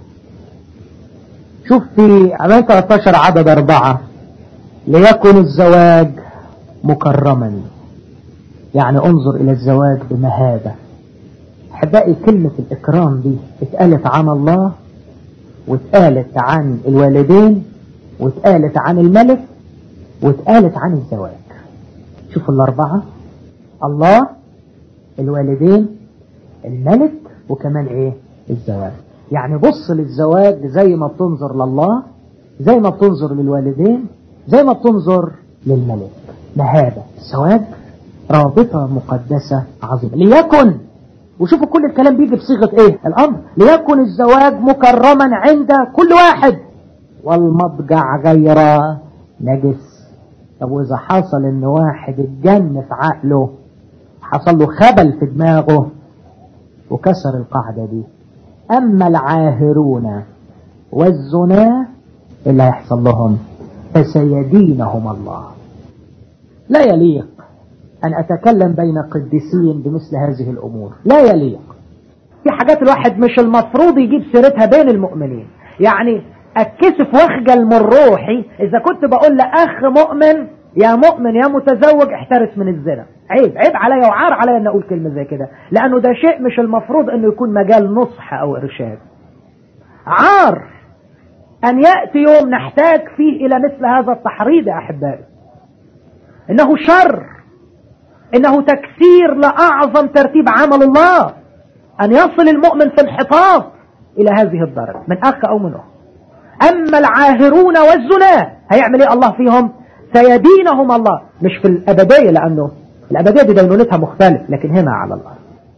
شوف في عمال 13 عدد أربعة ليكن الزواج مكرما يعني انظر إلى الزواج بمهابة أحبائي كلمة الإكرام دي اتقالت عن الله واتقالت عن الوالدين واتقالت عن الملك واتقالت عن الزواج شوفوا الأربعة الله الوالدين الملك وكمان ايه الزواج يعني بص للزواج زي ما بتنظر لله زي ما بتنظر للوالدين زي ما بتنظر للملك مهابة الزواج رابطة مقدسة عظيمة ليكن وشوفوا كل الكلام بيجي بصيغة ايه الامر ليكن الزواج مكرما عند كل واحد والمضجع غير نجس طب واذا حصل ان واحد اتجن في عقله حصل له خبل في دماغه وكسر القاعدة دي أما العاهرون والزنا اللي هيحصل لهم فسيدينهم الله لا يليق أن أتكلم بين قديسين بمثل هذه الأمور لا يليق في حاجات الواحد مش المفروض يجيب سيرتها بين المؤمنين يعني اتكسف واخجل من روحي اذا كنت بقول لاخ مؤمن يا مؤمن يا متزوج احترس من الزنا عيب عيب عليا وعار عليا ان اقول كلمه زي كده لانه ده شيء مش المفروض انه يكون مجال نصح او ارشاد عار ان ياتي يوم نحتاج فيه الى مثل هذا التحريض يا احبائي انه شر انه تكسير لاعظم ترتيب عمل الله ان يصل المؤمن في انحطاط الى هذه الدرجه من اخ او من اخت اما العاهرون والزنا هيعمل ايه الله فيهم سيدينهم الله مش في الابديه لانه الابديه دي دينونتها مختلف لكن هنا على الارض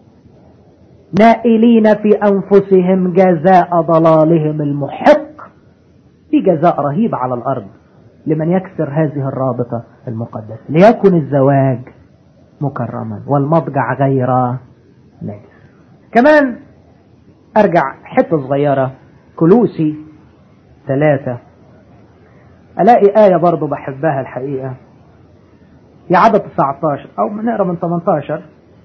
نائلين في انفسهم جزاء ضلالهم المحق في جزاء رهيب على الارض لمن يكسر هذه الرابطه المقدسه ليكن الزواج مكرما والمضجع غير نجس كمان ارجع حته صغيره كلوسي ثلاثة ألاقي آية برضو بحبها الحقيقة في عدد 19 أو نقرأ من 18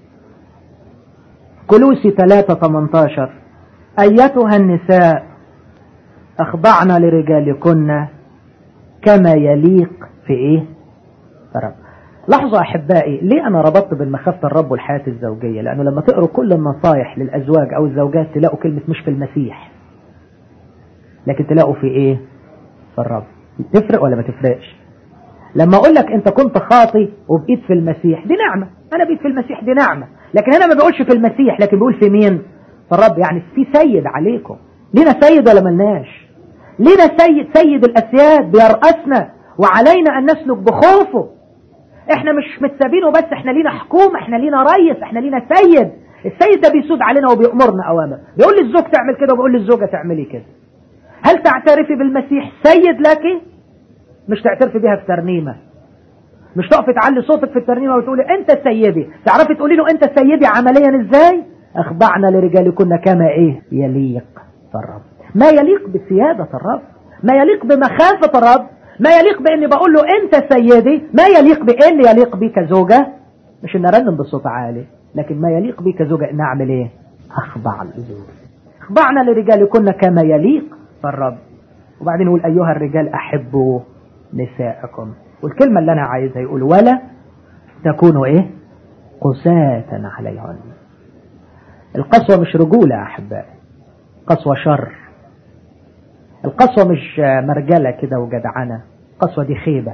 كلوسي 3 18 أيتها النساء أخضعن لرجالكن كما يليق في إيه؟ فرب لاحظوا أحبائي ليه أنا ربطت بين مخافة الرب والحياة الزوجية لأنه لما تقروا كل النصايح للأزواج أو الزوجات تلاقوا كلمة مش في المسيح لكن تلاقوا في ايه في الرب تفرق ولا ما تفرقش لما اقول لك انت كنت خاطي وبقيت في المسيح دي نعمة انا بقيت في المسيح دي نعمة لكن هنا ما بقولش في المسيح لكن بقول في مين في الرب يعني في سيد عليكم لينا سيد ولا ملناش لينا سيد سيد الاسياد بيرأسنا وعلينا ان نسلك بخوفه احنا مش متسابينه بس احنا لينا حكومة احنا لينا ريس احنا لينا سيد السيد ده بيسود علينا وبيأمرنا اوامر بيقول للزوج تعمل كده وبيقول للزوجة تعملي كده هل تعترفي بالمسيح سيد لك مش تعترفي بها في ترنيمة مش تقفي تعلي صوتك في الترنيمة وتقولي انت سيدي تعرفي تقولي له انت سيدي عمليا ازاي اخضعنا لرجالكن كما ايه يليق الرب ما يليق بسيادة الرب ما يليق بمخافة الرب ما يليق باني بقول له انت سيدي ما يليق بان يليق بي كزوجة مش ان ارنم بصوت عالي لكن ما يليق بي كزوجة ان اعمل ايه اخضع لزوجي اخضعنا لرجالكن كما يليق فالرب وبعدين يقول أيها الرجال أحبوا نساءكم والكلمة اللي أنا عايزها يقول ولا تكونوا إيه قساة عليهن القسوة مش رجولة يا أحبائي قسوة شر القسوة مش مرجلة كده وجدعنة القسوة دي خيبة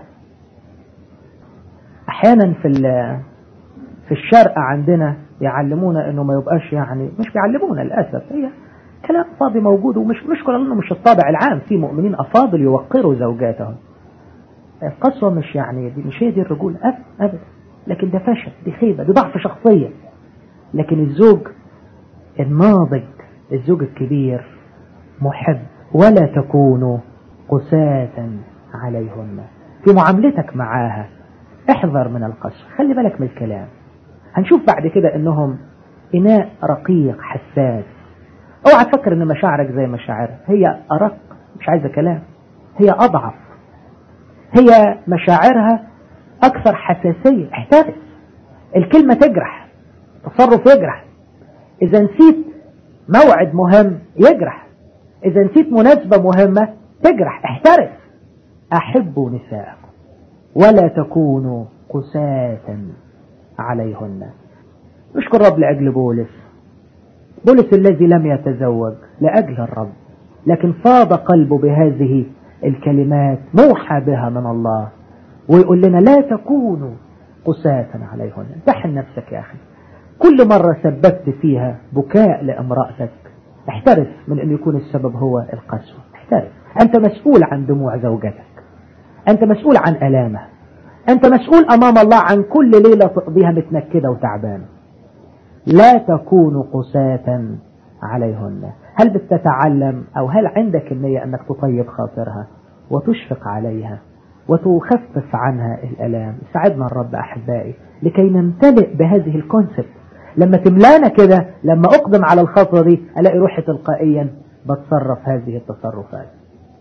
أحيانا في في الشرق عندنا يعلمونا انه ما يبقاش يعني مش بيعلمونا للاسف هي كلام فاضي موجود ومش مشكلة لأنه مش الطابع العام في مؤمنين أفاضل يوقروا زوجاتهم القسوة مش يعني دي مش هي دي الرجولة أبدا أبدا لكن ده فشل دي خيبة دي ضعف شخصية لكن الزوج الناضج الزوج الكبير محب ولا تكونوا قساة عليهن في معاملتك معاها احذر من القسوة خلي بالك من الكلام هنشوف بعد كده انهم اناء رقيق حساس اوعى تفكر ان مشاعرك زي مشاعرها هي ارق مش عايزه كلام هي اضعف هي مشاعرها اكثر حساسيه احترس الكلمه تجرح تصرف يجرح اذا نسيت موعد مهم يجرح اذا نسيت مناسبه مهمه تجرح احترس احبوا نساءكم ولا تكونوا قساة عليهن نشكر رب لاجل بولس بولس الذي لم يتزوج لأجل الرب لكن فاض قلبه بهذه الكلمات موحى بها من الله ويقول لنا لا تكونوا قساة عليهن امتحن نفسك يا أخي كل مرة سببت فيها بكاء لامرأتك احترس من أن يكون السبب هو القسوة احترس أنت مسؤول عن دموع زوجتك أنت مسؤول عن ألامها أنت مسؤول أمام الله عن كل ليلة تقضيها متنكدة وتعبانة لا تكون قساة عليهن هل بتتعلم أو هل عندك النية أنك تطيب خاطرها وتشفق عليها وتخفف عنها الألام ساعدنا الرب أحبائي لكي نمتلئ بهذه الكونسبت لما تملانا كده لما أقدم على الخطوة دي ألاقي روحي تلقائيا بتصرف هذه التصرفات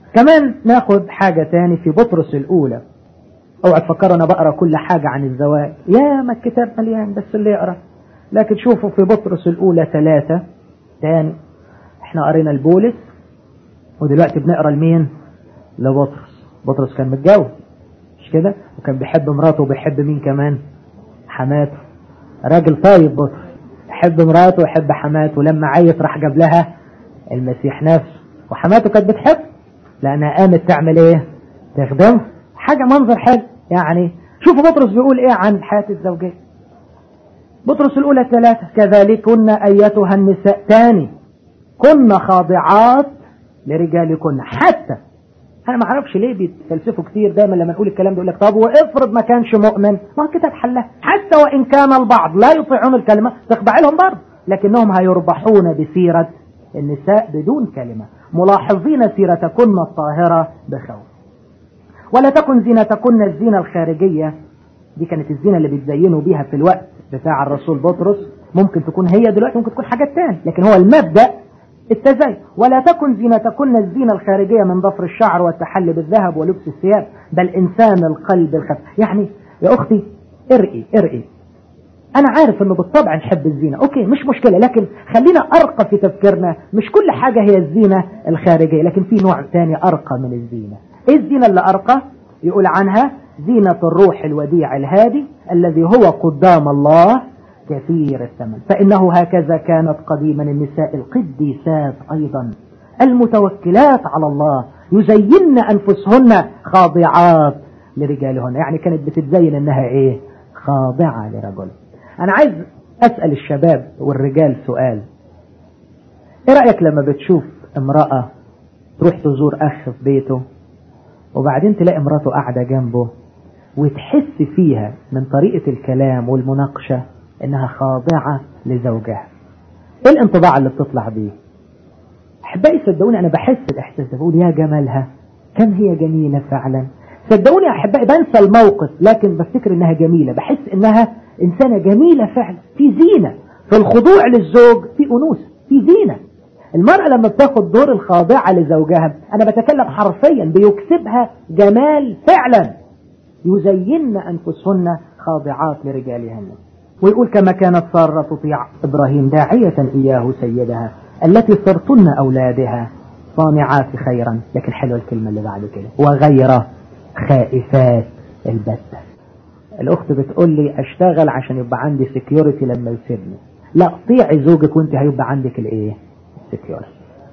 كمان ناخد حاجة تاني في بطرس الأولى اوعى تفكروا انا بقرا كل حاجة عن الزواج يا ما الكتاب مليان بس اللي يقرا لكن شوفوا في بطرس الأولى ثلاثة تاني احنا قرينا البولس ودلوقتي بنقرا لمين؟ لبطرس بطرس كان متجوز مش كده؟ وكان بيحب مراته وبيحب مين كمان؟ حماته راجل طيب بطرس يحب مراته ويحب حماته ولما عيت راح جاب لها المسيح نفسه وحماته كانت بتحب لانها قامت تعمل ايه؟ تخدمه حاجه منظر حلو يعني شوفوا بطرس بيقول ايه عن حياه الزوجيه بطرس الأولى ثلاثة كذلكن أيتها النساء تاني كن خاضعات لرجالكن حتى أنا ما أعرفش ليه بيتفلسفوا كتير دايما لما نقول الكلام ده يقول لك طب وافرض ما كانش مؤمن ما هو كده حلها حتى وإن كان البعض لا يطيعون الكلمة تخضع لهم برضه لكنهم هيربحون بسيرة النساء بدون كلمة ملاحظين سيرتكن الطاهرة بخوف ولا تكن زينتكن الزينة الخارجية دي كانت الزينة اللي بيتزينوا بيها في الوقت بتاع الرسول بطرس ممكن تكون هي دلوقتي ممكن تكون حاجات تاني لكن هو المبدأ التزين ولا تكن زينتكن الزينة الخارجية من ضفر الشعر والتحلي بالذهب ولبس الثياب بل إنسان القلب الخف يعني يا أختي ارقي ارقي أنا عارف إنه بالطبع نحب الزينة أوكي مش مشكلة لكن خلينا أرقى في تفكيرنا مش كل حاجة هي الزينة الخارجية لكن في نوع ثاني أرقى من الزينة إيه الزينة اللي أرقى يقول عنها زينة الروح الوديع الهادي الذي هو قدام الله كثير الثمن فإنه هكذا كانت قديما النساء القديسات أيضا المتوكلات على الله يزين أنفسهن خاضعات لرجالهن يعني كانت بتتزين أنها إيه خاضعة لرجل أنا عايز أسأل الشباب والرجال سؤال إيه رأيك لما بتشوف امرأة تروح تزور أخ في بيته وبعدين تلاقي مراته قاعدة جنبه وتحس فيها من طريقة الكلام والمناقشة انها خاضعة لزوجها ايه الانطباع اللي بتطلع بيه احبائي صدقوني انا بحس الاحساس ده بقول يا جمالها كم هي جميلة فعلا صدقوني يا احبائي بنسى الموقف لكن بفتكر انها جميلة بحس انها انسانة جميلة فعلا في زينة في الخضوع للزوج في انوثة في زينة المرأة لما بتاخد دور الخاضعة لزوجها أنا بتكلم حرفيا بيكسبها جمال فعلا يزين أنفسهن خاضعات لرجالهن ويقول كما كانت سارة تطيع إبراهيم داعية إياه سيدها التي صرتن أولادها صانعات خيرا لكن حلوة الكلمة اللي بعد كده وغير خائفات البتة الأخت بتقول لي أشتغل عشان يبقى عندي سكيورتي لما يسيبني لا طيعي زوجك وانت هيبقى عندك الايه السكيورتي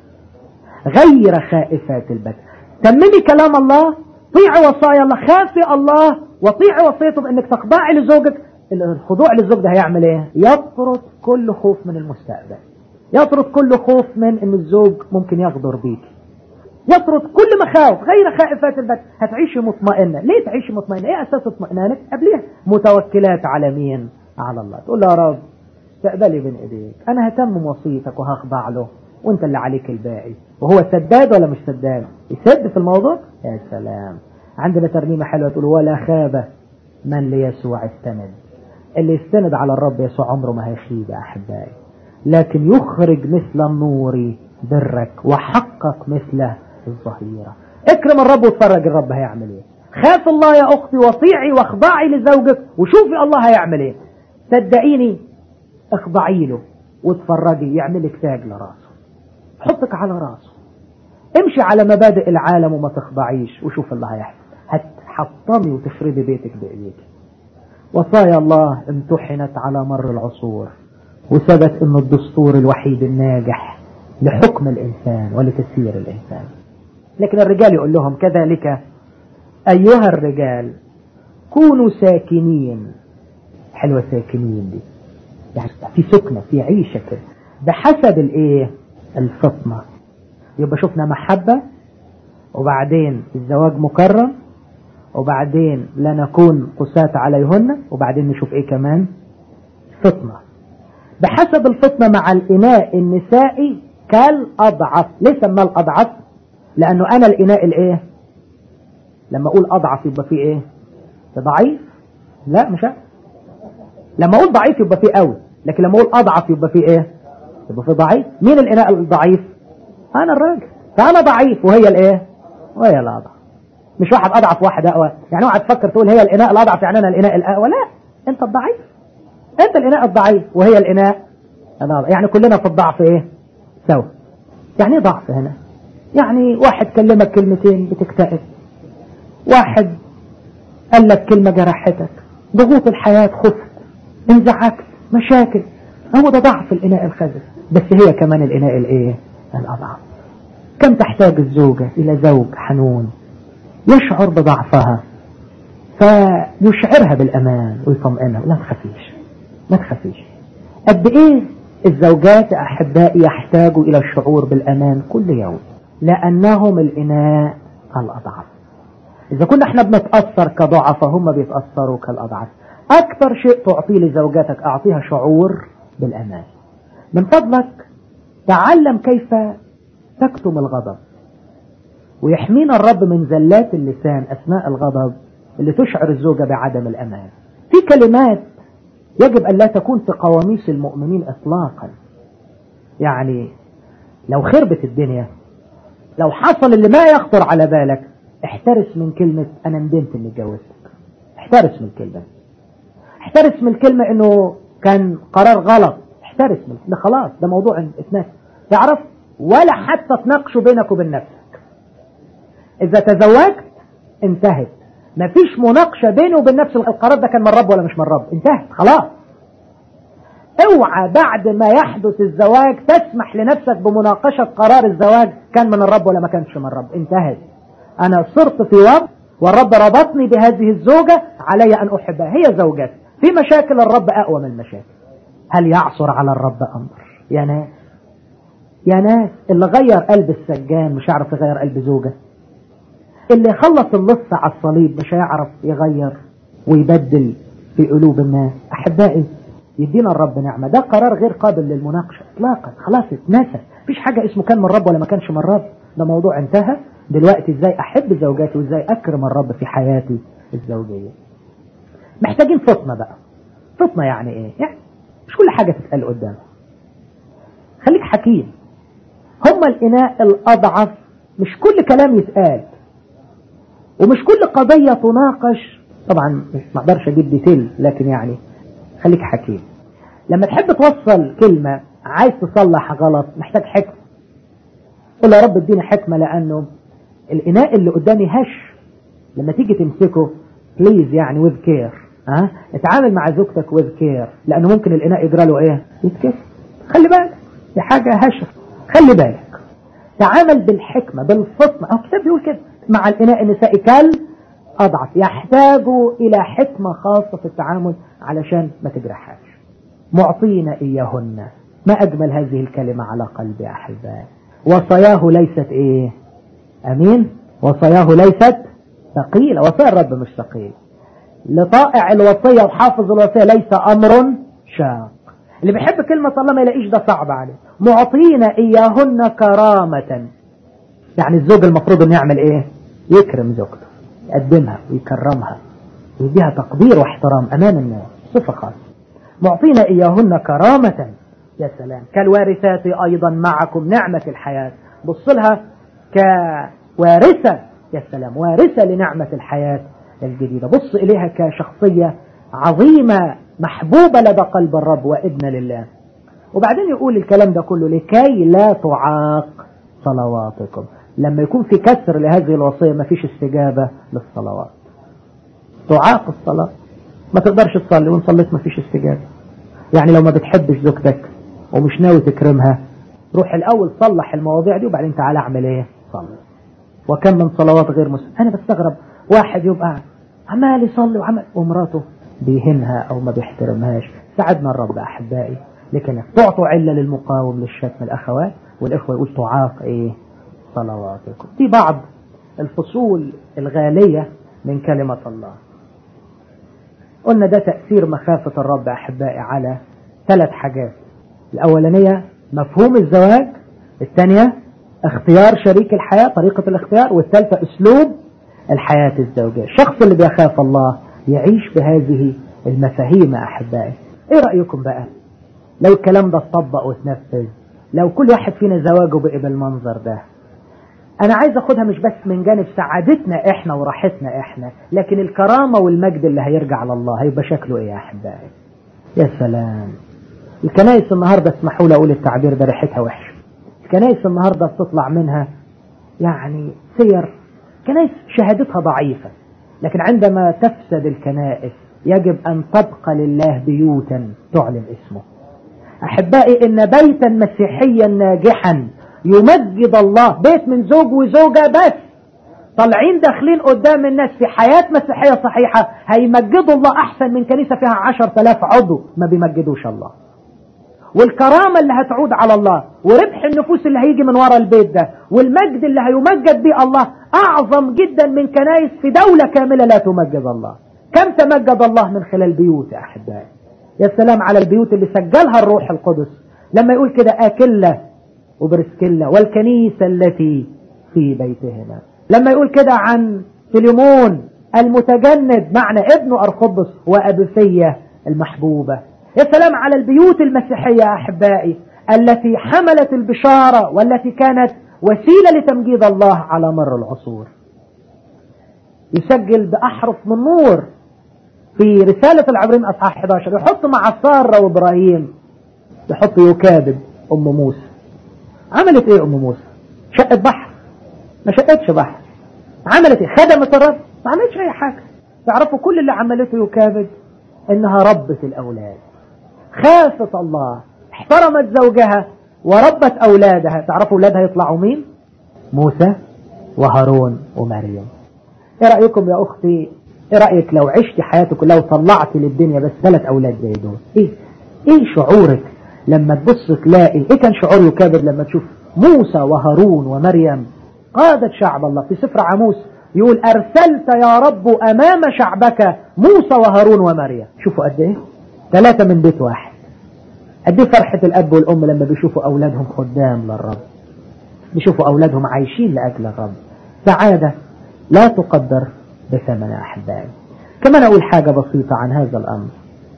غير خائفات البتة تممي كلام الله طيعي وصايا الله خافي الله وطيعي وصيته بانك تخضعي لزوجك الخضوع للزوج ده هيعمل ايه يطرد كل خوف من المستقبل يطرد كل خوف من ان الزوج ممكن يغدر بيك يطرد كل مخاوف غير خائفات البت هتعيشي مطمئنة ليه تعيشي مطمئنة ايه اساس اطمئنانك قبلها متوكلات على مين على الله تقول له يا رب استقبلي بين ايديك انا هتمم وصيتك وهخضع له وانت اللي عليك الباقي وهو سداد ولا مش سداد يسد في الموضوع يا سلام عندنا ترنيمة حلوة تقول ولا خاب من ليسوع استند اللي يستند على الرب يسوع عمره ما هيخيب يا احبائي لكن يخرج مثل النور برك وحقق مثل الظهيرة اكرم الرب واتفرج الرب هيعمل ايه خاف الله يا اختي وطيعي واخضعي لزوجك وشوفي الله هيعمل ايه صدقيني اخضعي له واتفرجي يعملك تاج لراسه حطك على راسه امشي على مبادئ العالم وما تخضعيش وشوف اللي هيحصل هتحطمي وتخربي بيتك بايديك وصايا الله امتحنت على مر العصور وثبت انه الدستور الوحيد الناجح لحكم الانسان ولتسيير الانسان لكن الرجال يقول لهم كذلك ايها الرجال كونوا ساكنين حلوه ساكنين دي يعني في سكنه في عيشه كده بحسب الايه الفطنه يبقى شفنا محبه وبعدين الزواج مكرم وبعدين لا نكون قساة عليهن وبعدين نشوف ايه كمان فطنة بحسب الفطنة مع الإناء النسائي كالأضعف ليه سماه الأضعف لأنه أنا الإناء الإيه لما أقول أضعف يبقى فيه إيه ضعيف لا مش أنا. لما أقول ضعيف يبقى فيه قوي لكن لما أقول أضعف يبقى فيه إيه يبقى فيه ضعيف مين الإناء الضعيف أنا الراجل فأنا ضعيف وهي الإيه وهي الأضعف مش واحد أضعف واحد أقوى يعني اوعى تفكر تقول هي الإناء الأضعف يعني أنا الإناء الأقوى لا أنت الضعيف أنت الإناء الضعيف وهي الإناء الأضعف يعني كلنا في الضعف إيه سوا يعني ايه ضعف هنا يعني واحد كلمك كلمتين بتكتئب واحد قال لك كلمة جرحتك ضغوط الحياة خفت انزعجت مشاكل هو ده ضعف الإناء الخزف بس هي كمان الإناء الإيه الأضعف كم تحتاج الزوجة إلى زوج حنون يشعر بضعفها فيشعرها بالأمان ويطمئنها لا تخافيش ما تخافيش قد إيه الزوجات أحبائي يحتاجوا إلى الشعور بالأمان كل يوم لأنهم الإناء الأضعف إذا كنا احنا بنتأثر كضعفاء هم بيتأثروا كالأضعف أكثر شيء تعطيه لزوجاتك أعطيها شعور بالأمان من فضلك تعلم كيف تكتم الغضب ويحمينا الرب من زلات اللسان أثناء الغضب اللي تشعر الزوجة بعدم الأمان في كلمات يجب أن لا تكون في قواميس المؤمنين إطلاقا يعني لو خربت الدنيا لو حصل اللي ما يخطر على بالك احترس من كلمة أنا ندمت إني اتجوزتك احترس من الكلمة احترس من الكلمة إنه كان قرار غلط احترس من ده خلاص ده موضوع اتنسى تعرف ولا حتى تناقشوا بينك وبين نفسك إذا تزوجت انتهت مفيش مناقشة بيني وبين نفس القرار ده كان من رب ولا مش من رب انتهت خلاص اوعى بعد ما يحدث الزواج تسمح لنفسك بمناقشة قرار الزواج كان من الرب ولا ما كانش من الرب انتهت انا صرت في وقت والرب ربطني بهذه الزوجة علي ان احبها هي زوجتي في مشاكل الرب اقوى من المشاكل هل يعصر على الرب امر يا ناس يا ناس اللي غير قلب السجان مش هيعرف يغير قلب زوجة اللي خلص اللص على الصليب مش هيعرف يغير ويبدل في قلوب الناس احبائي يدينا الرب نعمة ده قرار غير قابل للمناقشة اطلاقا خلاص اتنسى مفيش حاجة اسمه كان من رب ولا ما كانش من رب ده موضوع انتهى دلوقتي ازاي احب زوجاتي وازاي اكرم الرب في حياتي الزوجية محتاجين فطنة بقى فطنة يعني ايه يعني مش كل حاجة تتقال قدامك خليك حكيم هما الاناء الاضعف مش كل كلام يتقال ومش كل قضية تناقش طبعا ما اقدرش اجيب ديتيل لكن يعني خليك حكيم لما تحب توصل كلمة عايز تصلح غلط محتاج حكمة قول يا رب اديني حكمة لانه الاناء اللي قدامي هش لما تيجي تمسكه بليز يعني وذ كير ها اتعامل مع زوجتك وذ كير لانه ممكن الاناء يجرى له ايه يتكسر خلي بالك دي حاجة هشة خلي بالك تعامل بالحكمة بالفطنة او كتاب بيقول كده مع الاناء النسائي كال اضعف يحتاجوا الى حكمة خاصة في التعامل علشان ما تجرحهاش معطينا اياهن ما اجمل هذه الكلمة على قلبي احبائي وصاياه ليست ايه امين وصاياه ليست ثقيلة وصايا الرب مش ثقيل لطائع الوصية وحافظ الوصية ليس امر شاق اللي بيحب كلمة الله ما يلاقيش ده صعب عليه معطينا اياهن كرامة يعني الزوج المفروض انه يعمل ايه يكرم زوجته يقدمها ويكرمها ويديها تقدير واحترام امام الناس صفة خاصة معطينا اياهن كرامة يا سلام كالوارثات ايضا معكم نعمة الحياة بص لها كوارثة يا سلام وارثة لنعمة الحياة الجديدة بص اليها كشخصية عظيمة محبوبة لدى قلب الرب وابن لله وبعدين يقول الكلام ده كله لكي لا تعاق صلواتكم لما يكون في كسر لهذه الوصية ما فيش استجابة للصلوات تعاق الصلاة ما تقدرش تصلي وان صليت ما فيش استجابة يعني لو ما بتحبش زوجتك ومش ناوي تكرمها روح الاول صلح المواضيع دي وبعدين تعالى اعمل ايه صلي وكم من صلوات غير مسلم انا بستغرب واحد يبقى عمال يصلي وعمل ومراته بيهنها او ما بيحترمهاش ساعدنا الرب احبائي لكن تعطوا علة للمقاوم للشتم الاخوات والاخوة يقول تعاق ايه صلواتكم دي بعض الفصول الغالية من كلمة الله قلنا ده تأثير مخافة الرب أحبائي على ثلاث حاجات الأولانية مفهوم الزواج الثانية اختيار شريك الحياة طريقة الاختيار والثالثة أسلوب الحياة الزوجية الشخص اللي بيخاف الله يعيش بهذه المفاهيم أحبائي ايه رأيكم بقى لو الكلام ده اتطبق واتنفذ لو كل واحد فينا زواجه بقى بالمنظر ده انا عايز اخدها مش بس من جانب سعادتنا احنا وراحتنا احنا لكن الكرامة والمجد اللي هيرجع لله هيبقى شكله ايه يا احبائي يا سلام الكنائس النهاردة اسمحوا لي اقول التعبير ده ريحتها وحش الكنائس النهاردة بتطلع منها يعني سير كنائس شهادتها ضعيفة لكن عندما تفسد الكنائس يجب أن تبقى لله بيوتا تعلن اسمه أحبائي إن بيتا مسيحيا ناجحا يمجد الله بيت من زوج وزوجة بس طالعين داخلين قدام الناس في حياة مسيحية صحيحة هيمجدوا الله أحسن من كنيسة فيها عشر تلاف عضو ما بيمجدوش الله والكرامة اللي هتعود على الله وربح النفوس اللي هيجي من ورا البيت ده والمجد اللي هيمجد به الله أعظم جدا من كنايس في دولة كاملة لا تمجد الله كم تمجد الله من خلال بيوت يا أحبائي يا سلام على البيوت اللي سجلها الروح القدس لما يقول كده آكلة وبرسكلة والكنيسة التي في بيتهما لما يقول كده عن سليمون المتجند معنى ابنه أرخبص وأبفية المحبوبة يا سلام على البيوت المسيحية يا أحبائي التي حملت البشارة والتي كانت وسيلة لتمجيد الله على مر العصور يسجل بأحرف من نور في رسالة العبرين أصحاح 11 يحط مع سارة وإبراهيم يحط يكابد أم موسى عملت إيه أم موسى شقت بحر ما شقتش بحر عملت إيه خدمت الرب ما عملتش أي حاجة تعرفوا كل اللي عملته يكابد إنها ربت الأولاد خافت الله احترمت زوجها وربت أولادها تعرفوا أولادها يطلعوا مين موسى وهارون ومريم ايه رأيكم يا أختي ايه رأيك لو عشت حياتك كلها وطلعت للدنيا بس ثلاث أولاد زي دول ايه ايه شعورك لما تبص تلاقي ايه كان شعور يكابر لما تشوف موسى وهارون ومريم قادة شعب الله في سفر عموس يقول أرسلت يا رب أمام شعبك موسى وهارون ومريم شوفوا قد ايه ثلاثة من بيت واحد قد ايه فرحة الأب والأم لما بيشوفوا أولادهم خدام للرب بيشوفوا أولادهم عايشين لأجل الرب سعادة لا تقدر بثمن أحبائي كمان أقول حاجة بسيطة عن هذا الأمر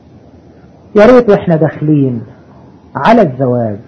يا ريت وإحنا داخلين على الزواج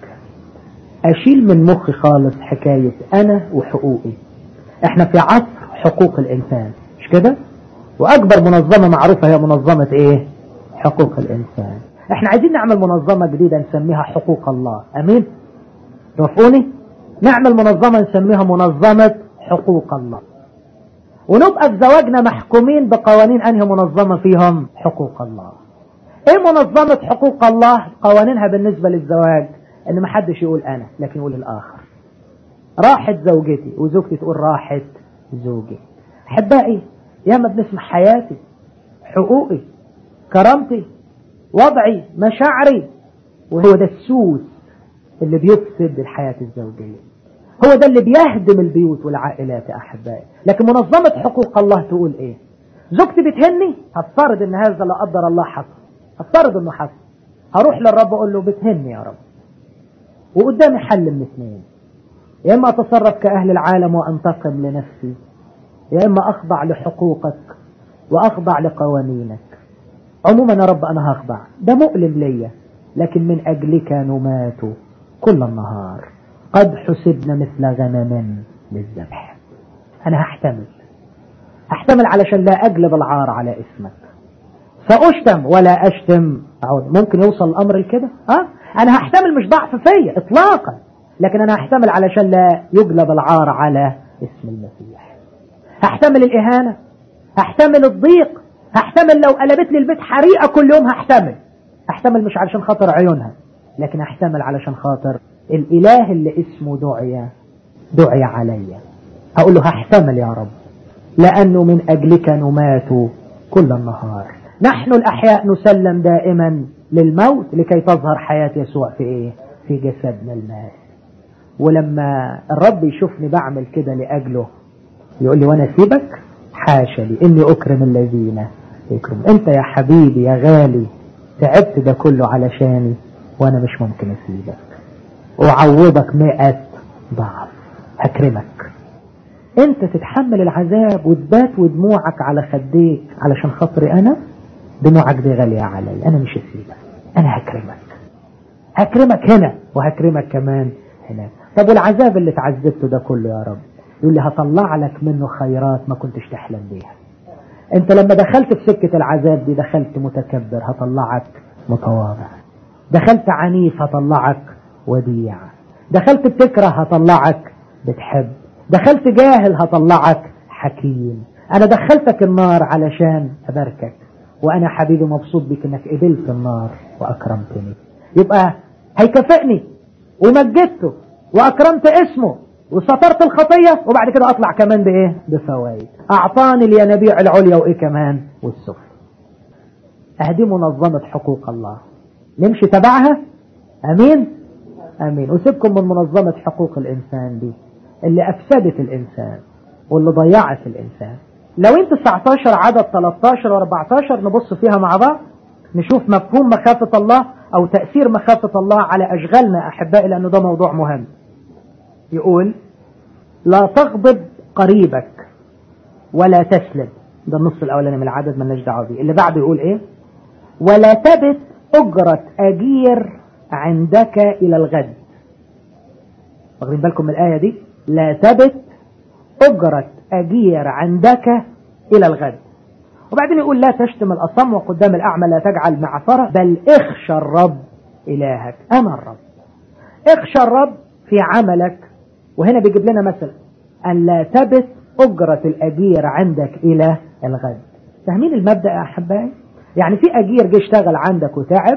أشيل من مخي خالص حكاية أنا وحقوقي إحنا في عصر حقوق الإنسان مش كده وأكبر منظمة معروفة هي منظمة إيه حقوق الإنسان إحنا عايزين نعمل منظمة جديدة نسميها حقوق الله أمين توافقوني نعمل منظمة نسميها منظمة حقوق الله ونبقى في زواجنا محكومين بقوانين أنهي منظمة فيهم حقوق الله ايه منظمة حقوق الله قوانينها بالنسبة للزواج ان ما حدش يقول انا لكن يقول الاخر راحت زوجتي وزوجتي تقول راحت زوجي احبائي ياما بنسمع حياتي حقوقي كرامتي وضعي مشاعري وهو ده السوس اللي بيفسد الحياة الزوجية هو ده اللي بيهدم البيوت والعائلات يا أحبائي لكن منظمة حقوق الله تقول إيه زوجتي بتهني هفترض إن هذا لا قدر الله حصل هفترض إنه حصل هروح للرب أقول له بتهني يا رب وقدامي حل من اثنين يا إما أتصرف كأهل العالم وأنتقم لنفسي يا إما أخضع لحقوقك وأخضع لقوانينك عموما يا رب أنا هخضع ده مؤلم ليا لكن من أجلك نمات كل النهار قد حسبنا مثل غنم للذبح أنا هحتمل هحتمل علشان لا أجلب العار على اسمك سأشتم ولا أشتم أعود ممكن يوصل الأمر لكده ها أنا هحتمل مش ضعف فيا إطلاقا لكن أنا هحتمل علشان لا يجلب العار على اسم المسيح هحتمل الإهانة هحتمل الضيق هحتمل لو قلبت لي البيت حريقة كل يوم هحتمل هحتمل مش علشان خاطر عيونها لكن هحتمل علشان خاطر الإله اللي اسمه دعي دعي علي أقول له هحتمل يا رب لأنه من أجلك نمات كل النهار نحن الأحياء نسلم دائما للموت لكي تظهر حياة يسوع في إيه؟ في جسدنا المات ولما الرب يشوفني بعمل كده لأجله يقول لي وأنا أسيبك حاشا لي إني أكرم الذين يكرم أنت يا حبيبي يا غالي تعبت ده كله علشاني وأنا مش ممكن أسيبك أعوضك مئة ضعف أكرمك أنت تتحمل العذاب وتبات ودموعك على خديك علشان خاطري أنا دموعك دي غالية علي أنا مش هسيبك أنا هكرمك هكرمك هنا وهكرمك كمان هنا طب والعذاب اللي تعذبته ده كله يا رب يقول لي هطلع لك منه خيرات ما كنتش تحلم بيها انت لما دخلت في سكة العذاب دي دخلت متكبر هطلعك متواضع دخلت عنيف هطلعك وديع دخلت بتكره هطلعك بتحب دخلت جاهل هطلعك حكيم انا دخلتك النار علشان اباركك وانا حبيبي مبسوط بك انك قبلت النار واكرمتني يبقى هيكافئني ومجدته واكرمت اسمه وسترت الخطية وبعد كده اطلع كمان بايه بفوائد اعطاني الينابيع العليا وايه كمان والسفل اهدي منظمة حقوق الله نمشي تبعها امين امين وسيبكم من منظمة حقوق الانسان دي اللي افسدت الانسان واللي ضيعت الانسان لو انت 19 عدد 13 و14 نبص فيها مع بعض نشوف مفهوم مخافة الله او تأثير مخافة الله على اشغالنا احبائي لانه ده موضوع مهم يقول لا تغضب قريبك ولا تسلب ده النص الاولاني من العدد مالناش دعوه بيه اللي بعده يقول ايه ولا تبت اجرة اجير عندك الى الغد واخدين بالكم من الايه دي لا تبت اجرة اجير عندك الى الغد وبعدين يقول لا تشتم الاصم وقدام الاعمى لا تجعل معثرة بل اخشى الرب الهك انا الرب اخشى الرب في عملك وهنا بيجيب لنا مثل أن لا تبت أجرة الأجير عندك إلى الغد فاهمين المبدأ يا أحبائي يعني في أجير جه اشتغل عندك وتعب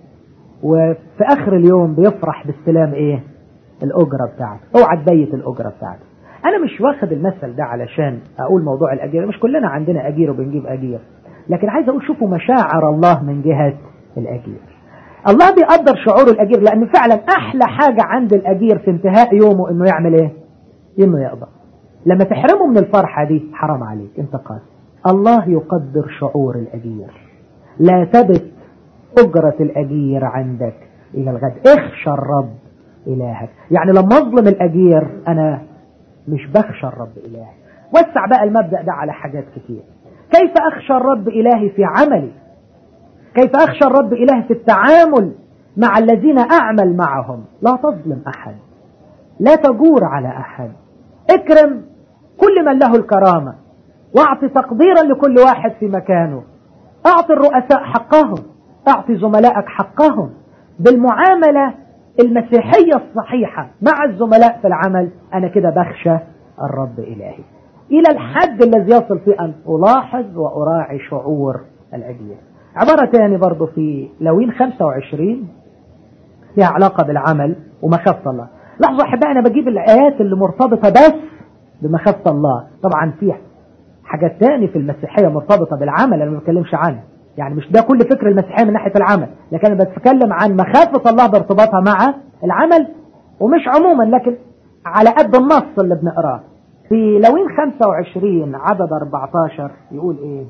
وفي آخر اليوم بيفرح باستلام إيه الأجرة بتاعته اوعى تبيت الأجرة بتاعته أنا مش واخد المثل ده علشان أقول موضوع الأجير مش كلنا عندنا أجير وبنجيب أجير لكن عايز أقول شوفوا مشاعر الله من جهة الأجير الله بيقدر شعور الأجير لأن فعلا أحلى حاجة عند الأجير في انتهاء يومه إنه يعمل إيه؟ إنه يقدر لما تحرمه من الفرحة دي حرام عليك أنت قاسي الله يقدر شعور الأجير لا تبت أجرة الأجير عندك إلى الغد اخشى الرب إلهك يعني لما أظلم الأجير أنا مش بخشى الرب إلهي وسع بقى المبدأ ده على حاجات كتير كيف أخشى الرب إلهي في عملي كيف أخشى الرب إلهي في التعامل مع الذين أعمل معهم لا تظلم أحد لا تجور على أحد اكرم كل من له الكرامة واعطي تقديرا لكل واحد في مكانه اعطي الرؤساء حقهم اعطي زملائك حقهم بالمعاملة المسيحية الصحيحة مع الزملاء في العمل انا كده بخشى الرب الهي الى الحد الذي يصل فيه ان الاحظ واراعي شعور الاجيال عبارة تاني برضو في لوين 25 لها علاقة بالعمل ومخافة الله لاحظوا احبائي انا بجيب الايات اللي مرتبطة بس بمخافة الله طبعا في حاجات تاني في المسيحية مرتبطة بالعمل انا ما بتكلمش عنها يعني مش ده كل فكر المسيحية من ناحية العمل لكن انا بتكلم عن مخافة الله بارتباطها مع العمل ومش عموما لكن على قد النص اللي بنقراه في لوين 25 عدد 14 يقول ايه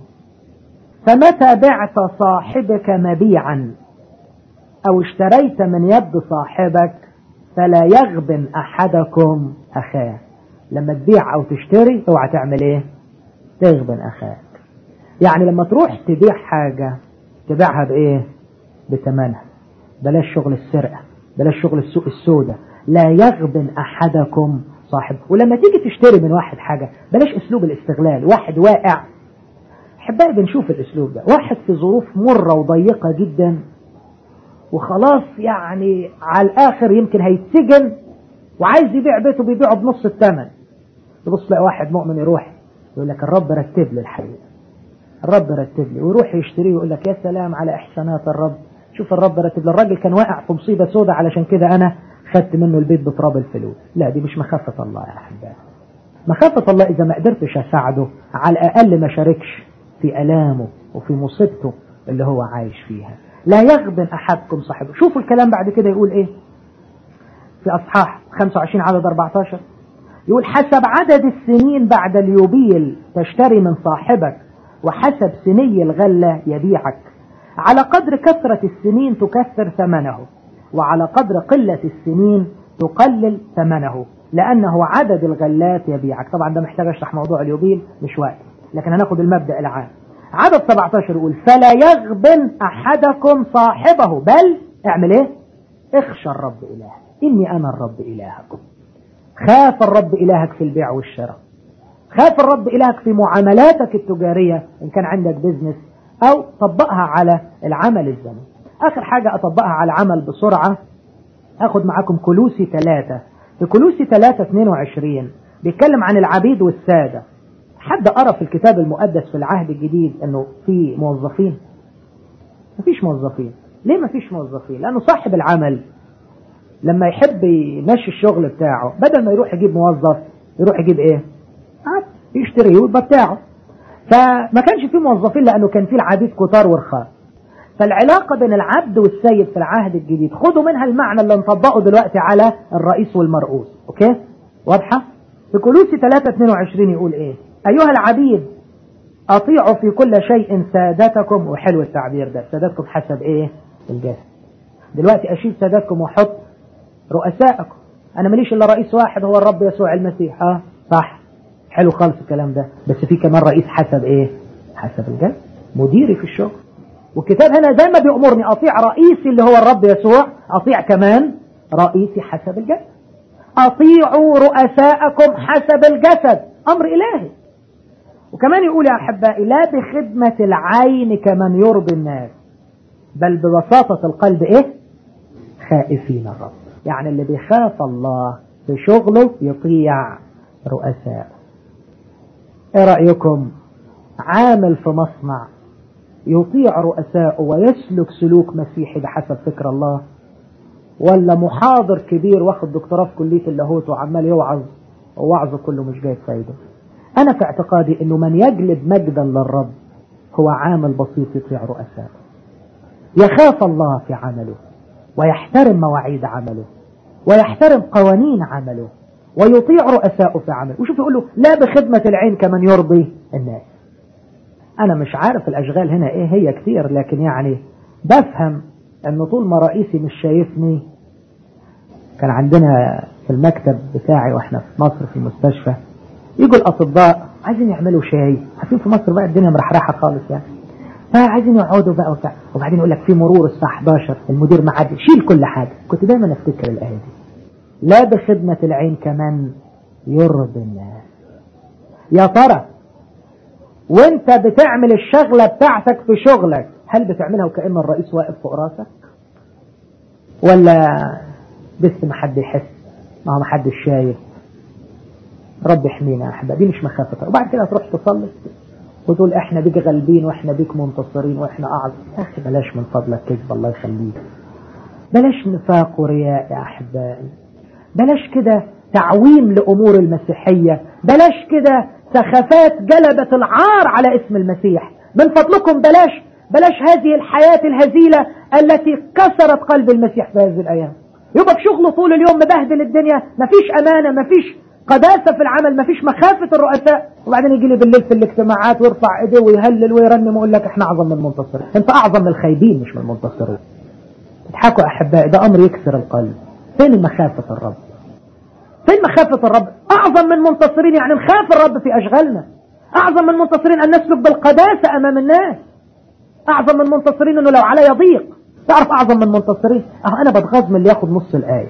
فمتى بعت صاحبك مبيعا او اشتريت من يد صاحبك فلا يغبن احدكم اخاه لما تبيع او تشتري اوعى تعمل ايه تغبن اخاك يعني لما تروح تبيع حاجة تبيعها بايه بثمنها بلاش شغل السرقة بلاش شغل السوق السوداء لا يغبن احدكم صاحب ولما تيجي تشتري من واحد حاجة بلاش اسلوب الاستغلال واحد واقع احبائي بنشوف الاسلوب ده واحد في ظروف مرة وضيقة جدا وخلاص يعني على الاخر يمكن هيتسجن وعايز يبيع بيته بيبيعه بنص الثمن تبص تلاقي واحد مؤمن يروح يقول لك الرب رتب لي الحقيقة الرب رتب لي ويروح يشتريه ويقول لك يا سلام على احسانات الرب شوف الرب رتب لي الراجل كان واقع في مصيبة سودة علشان كده انا خدت منه البيت بتراب الفلوس لا دي مش مخافة الله يا احبائي مخافة الله اذا ما قدرتش اساعده على الاقل ما شاركش في الامه وفي مصيبته اللي هو عايش فيها لا يغبن احدكم صاحبه شوفوا الكلام بعد كده يقول ايه في اصحاح 25 عدد 14 يقول حسب عدد السنين بعد اليوبيل تشتري من صاحبك وحسب سني الغلة يبيعك على قدر كثرة السنين تكثر ثمنه وعلى قدر قلة السنين تقلل ثمنه لأنه عدد الغلات يبيعك طبعا ده محتاج أشرح موضوع اليوبيل مش وقت لكن هناخد المبدأ العام عدد 17 يقول فلا يغبن أحدكم صاحبه بل اعمل ايه اخشى الرب إله إني أنا الرب إلهكم خاف الرب إلهك في البيع والشراء خاف الرب إلهك في معاملاتك التجارية إن كان عندك بزنس أو طبقها على العمل الزمني آخر حاجة أطبقها على العمل بسرعة أخذ معاكم كلوسي ثلاثة في كلوسي ثلاثة 22 بيتكلم عن العبيد والسادة حد قرأ في الكتاب المقدس في العهد الجديد أنه في موظفين مفيش موظفين ليه مفيش موظفين لأنه صاحب العمل لما يحب يمشي الشغل بتاعه بدل ما يروح يجيب موظف يروح يجيب ايه عاد يشتريه ويبقى بتاعه فما كانش فيه موظفين لانه كان فيه العبيد كتار ورخاء فالعلاقة بين العبد والسيد في العهد الجديد خدوا منها المعنى اللي نطبقه دلوقتي على الرئيس والمرؤوس اوكي واضحة في كلوسي 3 22 يقول ايه ايها العبيد اطيعوا في كل شيء سادتكم وحلو التعبير ده سادتكم حسب ايه الجسد دلوقتي اشيل سادتكم واحط رؤسائكم انا ماليش الا رئيس واحد هو الرب يسوع المسيح اه صح حلو خالص الكلام ده بس في كمان رئيس حسب ايه حسب الجسد مديري في الشغل والكتاب هنا زي ما بيأمرني اطيع رئيسي اللي هو الرب يسوع اطيع كمان رئيسي حسب الجسد اطيعوا رؤساءكم حسب الجسد امر الهي وكمان يقول يا احبائي لا بخدمة العين كمن يرضي الناس بل ببساطة القلب ايه خائفين الرب يعني اللي بيخاف الله في شغله يطيع رؤساء ايه رأيكم عامل في مصنع يطيع رؤساءه ويسلك سلوك مسيحي بحسب فكر الله ولا محاضر كبير واخد دكتوراه في كلية اللاهوت وعمال يوعظ ووعظه كله مش جايب فايدة انا في اعتقادي انه من يجلب مجدا للرب هو عامل بسيط يطيع رؤساء يخاف الله في عمله ويحترم مواعيد عمله ويحترم قوانين عمله ويطيع رؤساءه في عمله وشوف يقول له لا بخدمة العين كمن يرضي الناس انا مش عارف الاشغال هنا ايه هي كتير لكن يعني بفهم ان طول ما رئيسي مش شايفني كان عندنا في المكتب بتاعي واحنا في مصر في المستشفى يجوا الاطباء عايزين يعملوا شاي عارفين في مصر بقى الدنيا مرحرحه خالص يعني فعايزين يقعدوا بقى وبتاع وبعدين يقول لك في مرور الساعه 11 المدير معدي شيل كل حاجه كنت دايما افتكر الايه دي لا بخدمه العين كمان يرضي الناس يا ترى وانت بتعمل الشغله بتاعتك في شغلك هل بتعملها وكأن الرئيس واقف فوق راسك ولا بس ما حد يحس ما هو ما حد شايف رب يحمينا يا احباب دي مش مخافه وبعد كده تروح تصلي وتقول احنا بيك غالبين واحنا بيك منتصرين واحنا اعظم يا اخي بلاش من فضلك كذب الله يخليك بلاش نفاق ورياء يا احبائي بلاش كده تعويم لامور المسيحيه بلاش كده سخافات جلبت العار على اسم المسيح من فضلكم بلاش بلاش هذه الحياة الهزيلة التي كسرت قلب المسيح في هذه الأيام يبقى في شغله طول اليوم مبهدل الدنيا مفيش أمانة مفيش قداسة في العمل مفيش مخافة الرؤساء وبعدين يجي لي بالليل في الاجتماعات ويرفع ايديه ويهلل ويرنم ويقول لك احنا اعظم من المنتصرين انت اعظم من الخايبين مش من المنتصرين تضحكوا احبائي ده امر يكسر القلب فين مخافة الرب فين مخافة الرب اعظم من منتصرين يعني نخاف الرب في اشغالنا اعظم من منتصرين ان نسلك بالقداسة امام الناس اعظم من منتصرين انه لو علي ضيق تعرف اعظم من منتصرين اه انا بتغاظ من اللي ياخد نص الايه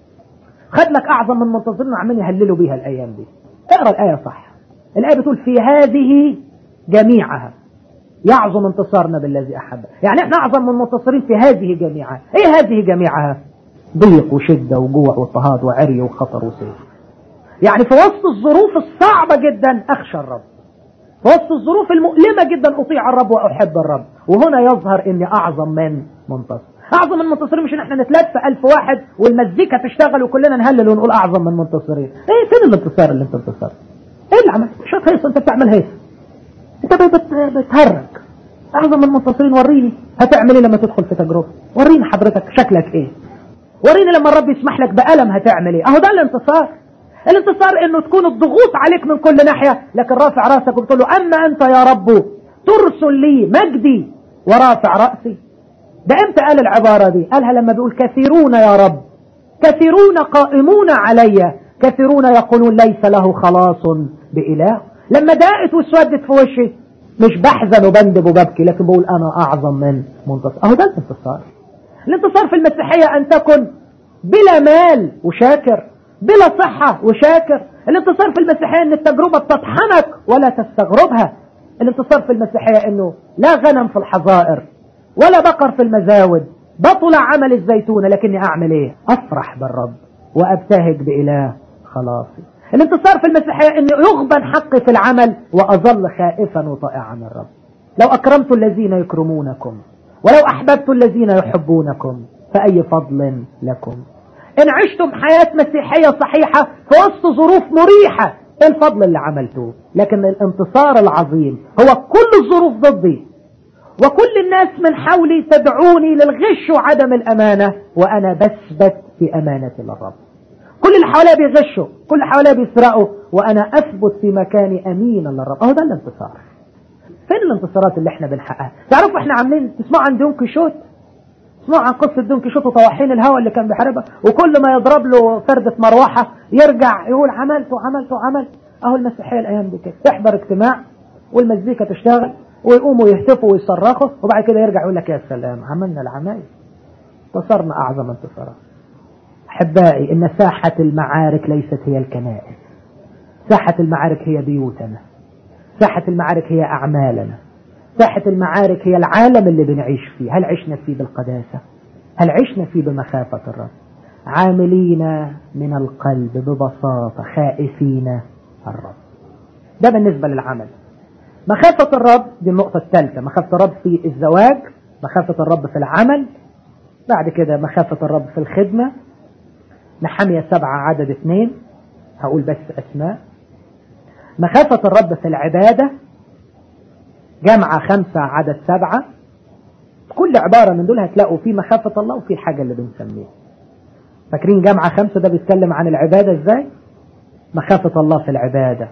خد لك اعظم من منتصرين وعمالين يهللوا بيها الايام دي اقرا الايه صح الايه بتقول في هذه جميعها يعظم انتصارنا بالذي احب يعني احنا اعظم من منتصرين في هذه جميعها ايه هذه جميعها ضيق وشده وجوع واضطهاد وعري وخطر وسيف يعني في وسط الظروف الصعبه جدا اخشى الرب في وسط الظروف المؤلمة جدا أطيع الرب وأحب الرب وهنا يظهر إني أعظم من منتصر أعظم من منتصرين مش إن إحنا نتلات في ألف واحد والمزيكا تشتغل وكلنا نهلل ونقول أعظم من منتصرين إيه فين الانتصار اللي أنت انتصرت إيه اللي عملت مش هتهيص أنت بتعمل هيص أنت بت... بتهرج أعظم من المنتصرين وريني هتعمل إيه لما تدخل في تجربة وريني حضرتك شكلك إيه وريني لما الرب يسمح لك بألم هتعمل إيه أهو ده الانتصار الانتصار انه تكون الضغوط عليك من كل ناحية لكن رافع راسك وبتقول له اما انت يا رب ترسل لي مجدي ورافع رأسي ده امتى قال العبارة دي قالها لما بيقول كثيرون يا رب كثيرون قائمون علي كثيرون يقولون ليس له خلاص بإله لما داقت واسودت في وشي مش بحزن وبندب وببكي لكن بقول انا اعظم من منتصر اهو ده الانتصار الانتصار في المسيحية ان تكن بلا مال وشاكر بلا صحة وشاكر الانتصار في المسيحية ان التجربة تطحنك ولا تستغربها الانتصار في المسيحية انه لا غنم في الحظائر ولا بقر في المزاود بطل عمل الزيتونة لكني اعمل ايه افرح بالرب وابتهج بإله خلاصي الانتصار في المسيحية انه يغبن حقي في العمل واظل خائفا وطائعا الرب لو اكرمت الذين يكرمونكم ولو احببت الذين يحبونكم فاي فضل لكم ان عشتم حياة مسيحية صحيحة في وسط ظروف مريحة ايه الفضل اللي عملتوه لكن الانتصار العظيم هو كل الظروف ضدي وكل الناس من حولي تدعوني للغش وعدم الامانة وانا بثبت في امانة للرب كل اللي حواليا بيغشوا كل اللي حواليا بيسرقوا وانا اثبت في مكاني امينا للرب اهو ده الانتصار فين الانتصارات اللي احنا بنحققها تعرفوا احنا عاملين تسمعوا عن دون كيشوت تسمعوا عن قصة دون كيشوت وطواحين الهواء اللي كان بيحاربها وكل ما يضرب له فردة مروحة يرجع يقول عملت وعملت وعملت اهو المسيحية الايام دي كده تحضر اجتماع والمزيكا تشتغل ويقوموا يهتفوا ويصرخوا وبعد كده يرجع يقول لك يا سلام عملنا العمايل انتصرنا اعظم انتصارات احبائي ان ساحة المعارك ليست هي الكنائس ساحة المعارك هي بيوتنا ساحة المعارك هي اعمالنا ساحة المعارك هي العالم اللي بنعيش فيه هل عشنا فيه بالقداسة هل عشنا فيه بمخافة الرب عاملين من القلب ببساطة خائفين الرب ده بالنسبة للعمل مخافة الرب دي النقطة الثالثة مخافة الرب في الزواج مخافة الرب في العمل بعد كده مخافة الرب في الخدمة نحمية سبعة عدد اثنين هقول بس أسماء مخافة الرب في العبادة جامعة خمسة عدد سبعة كل عبارة من دول هتلاقوا في مخافة الله وفي الحاجة اللي بنسميها فاكرين جامعة خمسة ده بيتكلم عن العبادة ازاي مخافة الله في العبادة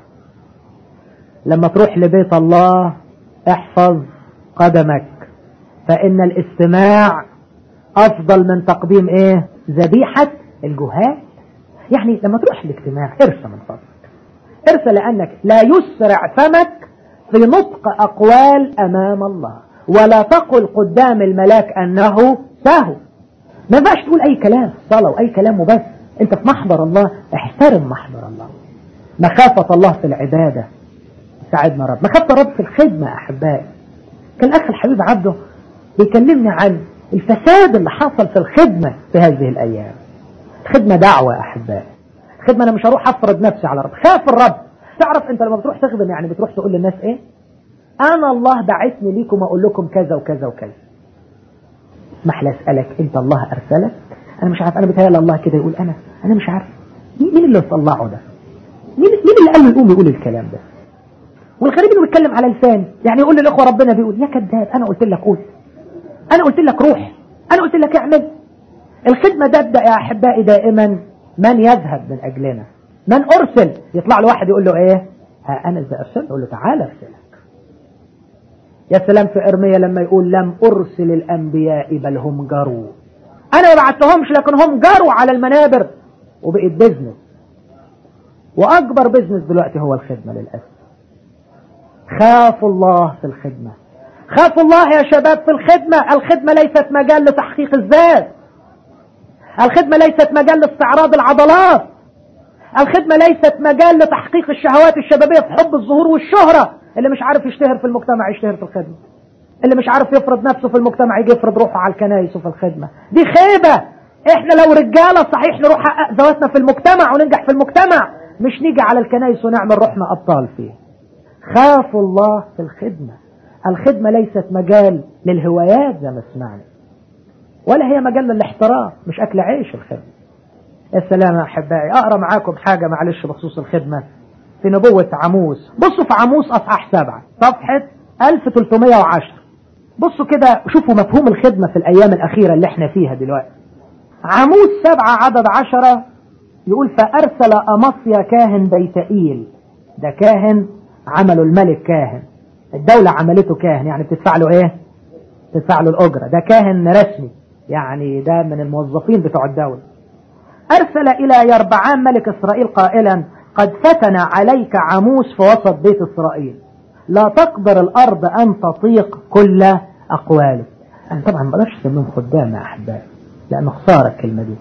لما تروح لبيت الله احفظ قدمك فإن الاستماع أفضل من تقديم إيه ذبيحة الجهاد يعني لما تروح الاجتماع ارسى من فضلك ارسى لأنك لا يسرع فمك في نطق أقوال أمام الله ولا تقل قدام الملاك أنه سهو ما ينفعش تقول أي كلام في الصلاة وأي كلام وبس أنت في محضر الله احترم محضر الله مخافة الله في العبادة ساعدنا رب مخافة رب في الخدمة أحبائي كان الأخ الحبيب عبده بيكلمني عن الفساد اللي حصل في الخدمة في هذه الأيام الخدمة دعوة أحبائي الخدمة أنا مش هروح أفرض نفسي على رب خاف الرب تعرف أنت لما بتروح تخدم يعني بتروح تقول للناس إيه أنا الله بعثني ليكم أقول لكم كذا وكذا وكذا اسمح لي أسألك أنت الله أرسلك أنا مش عارف أنا بتهيألي الله كده يقول أنا أنا مش عارف مين اللي طلعه ده مين مين اللي قال له يقوم يقول الكلام ده والغريب انه بيتكلم على لسان يعني يقول للاخوه ربنا بيقول يا كذاب انا قلت لك قول انا قلت لك روح انا قلت لك اعمل الخدمه تبدا يا احبائي دائما من يذهب من اجلنا من ارسل يطلع له واحد يقول له ايه ها انا اذا ارسلت اقول له تعالى ارسلك يا سلام في ارميا لما يقول لم ارسل الانبياء بل هم جروا انا ما بعتهمش لكن هم جروا على المنابر وبقيت بيزنس واكبر بيزنس دلوقتي هو الخدمه للاسف خافوا الله في الخدمة خافوا الله يا شباب في الخدمة الخدمة ليست مجال لتحقيق الذات الخدمة ليست مجال لاستعراض العضلات الخدمة ليست مجال لتحقيق الشهوات الشبابية في حب الظهور والشهرة اللي مش عارف يشتهر في المجتمع يشتهر في الخدمة اللي مش عارف يفرض نفسه في المجتمع يجي يفرض روحه على الكنايس وفي الخدمة دي خيبة احنا لو رجالة صحيح نروح نحقق ذواتنا في المجتمع وننجح في المجتمع مش نيجي على الكنايس ونعمل روحنا أبطال فيه خافوا الله في الخدمة الخدمة ليست مجال للهوايات زي ما سمعنا ولا هي مجال للاحتراف مش أكل عيش الخدمة يا سلام يا أحبائي أقرأ معاكم حاجة معلش بخصوص الخدمة في نبوة عموس بصوا في عموس أصحاح سبعة صفحة 1310 بصوا كده شوفوا مفهوم الخدمة في الأيام الأخيرة اللي احنا فيها دلوقتي عموس سبعة عدد عشرة يقول فأرسل أمصيا كاهن بيتئيل ده كاهن عمله الملك كاهن الدولة عملته كاهن يعني بتدفع له ايه تدفع له الأجرة ده كاهن رسمي يعني ده من الموظفين بتوع الدولة أرسل إلى يربعام ملك إسرائيل قائلا قد فتن عليك عموس في وسط بيت إسرائيل لا تقدر الأرض أن تطيق كل أقواله أنا طبعا ما اقدرش أسميهم خدام يا أحبائي لأنه خسارة الكلمة دي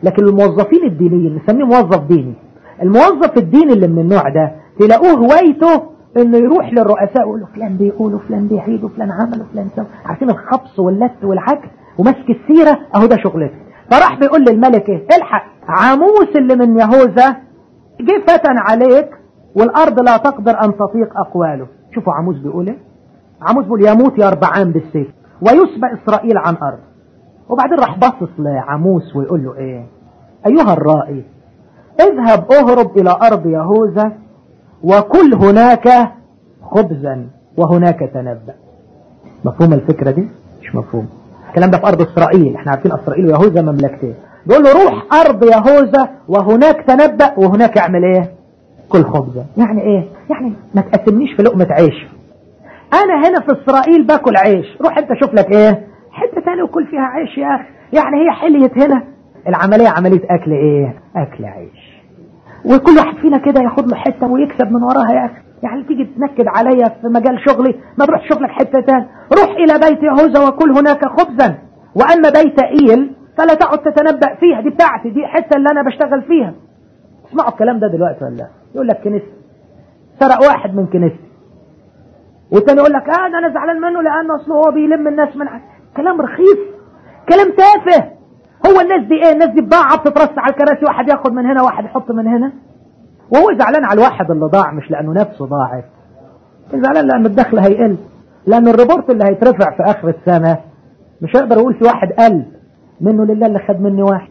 لكن الموظفين الدينيين نسميه موظف ديني الموظف الديني اللي من النوع ده تلاقوه هوايته انه يروح للرؤساء ويقول له فلان بيقول وفلان بيعيد وفلان عمل وفلان سوى عارفين الخبص واللت والعك ومسك السيرة اهو ده شغلته فراح بيقول للملك ايه الحق عاموس اللي من يهوذا جه فتن عليك والارض لا تقدر ان تطيق اقواله شوفوا عاموس بيقول ايه عاموس بيقول يموت يا اربعان بالسيف ويسبى اسرائيل عن ارض وبعدين راح باصص لعاموس ويقول له ايه ايها الرائي اذهب اهرب الى ارض يهوذا وكل هناك خبزا وهناك تنبأ مفهوم الفكرة دي مش مفهوم الكلام ده في ارض اسرائيل احنا عارفين اسرائيل ويهوذا مملكتين بيقول له روح ارض يهوذا وهناك تنبأ وهناك اعمل ايه كل خبزة يعني ايه يعني ما تقسمنيش في لقمة عيش انا هنا في اسرائيل باكل عيش روح انت شوف لك ايه حتة تانية وكل فيها عيش يا اخي يعني هي حلية هنا العملية عملية اكل ايه اكل عيش وكل واحد فينا كده ياخد له حتة ويكسب من وراها يا اخي يعني تيجي تنكد عليا في مجال شغلي ما تروح تشوف لك حتة تاني روح الى بيت يهوذا وكل هناك خبزا واما بيت ايل فلا تقعد تتنبأ فيها دي بتاعتي دي حتة اللي انا بشتغل فيها اسمعوا الكلام ده دلوقتي ولا لا يقول لك كنيسة سرق واحد من كنيستي والتاني يقول لك اه ده انا زعلان منه لان اصله هو بيلم الناس من حاجة. كلام رخيص كلام تافه هو الناس دي ايه الناس دي بضاعة بتترص على الكراسي واحد ياخد من هنا واحد يحط من هنا وهو زعلان على الواحد اللي ضاع مش لانه نفسه ضاعت زعلان لان الدخل هيقل لان الريبورت اللي هيترفع في اخر السنة مش هيقدر يقول في واحد قل منه لله اللي خد مني واحد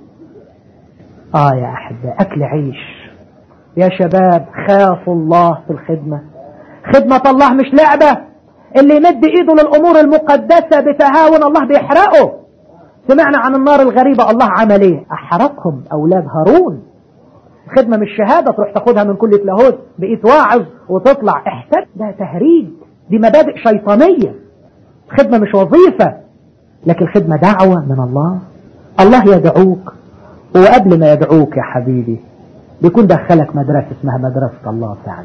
اه يا احباء اكل عيش يا شباب خافوا الله في الخدمة خدمة الله مش لعبة اللي يمد ايده للامور المقدسة بتهاون الله بيحرقه سمعنا عن النار الغريبة الله عمل ايه احرقهم اولاد هارون خدمة مش شهادة تروح تاخدها من كل لاهوت بقيت واعظ وتطلع احتاج ده تهريج دي مبادئ شيطانية خدمة مش وظيفة لكن الخدمة دعوة من الله الله يدعوك وقبل ما يدعوك يا حبيبي بيكون دخلك مدرسة اسمها مدرسة الله فعلا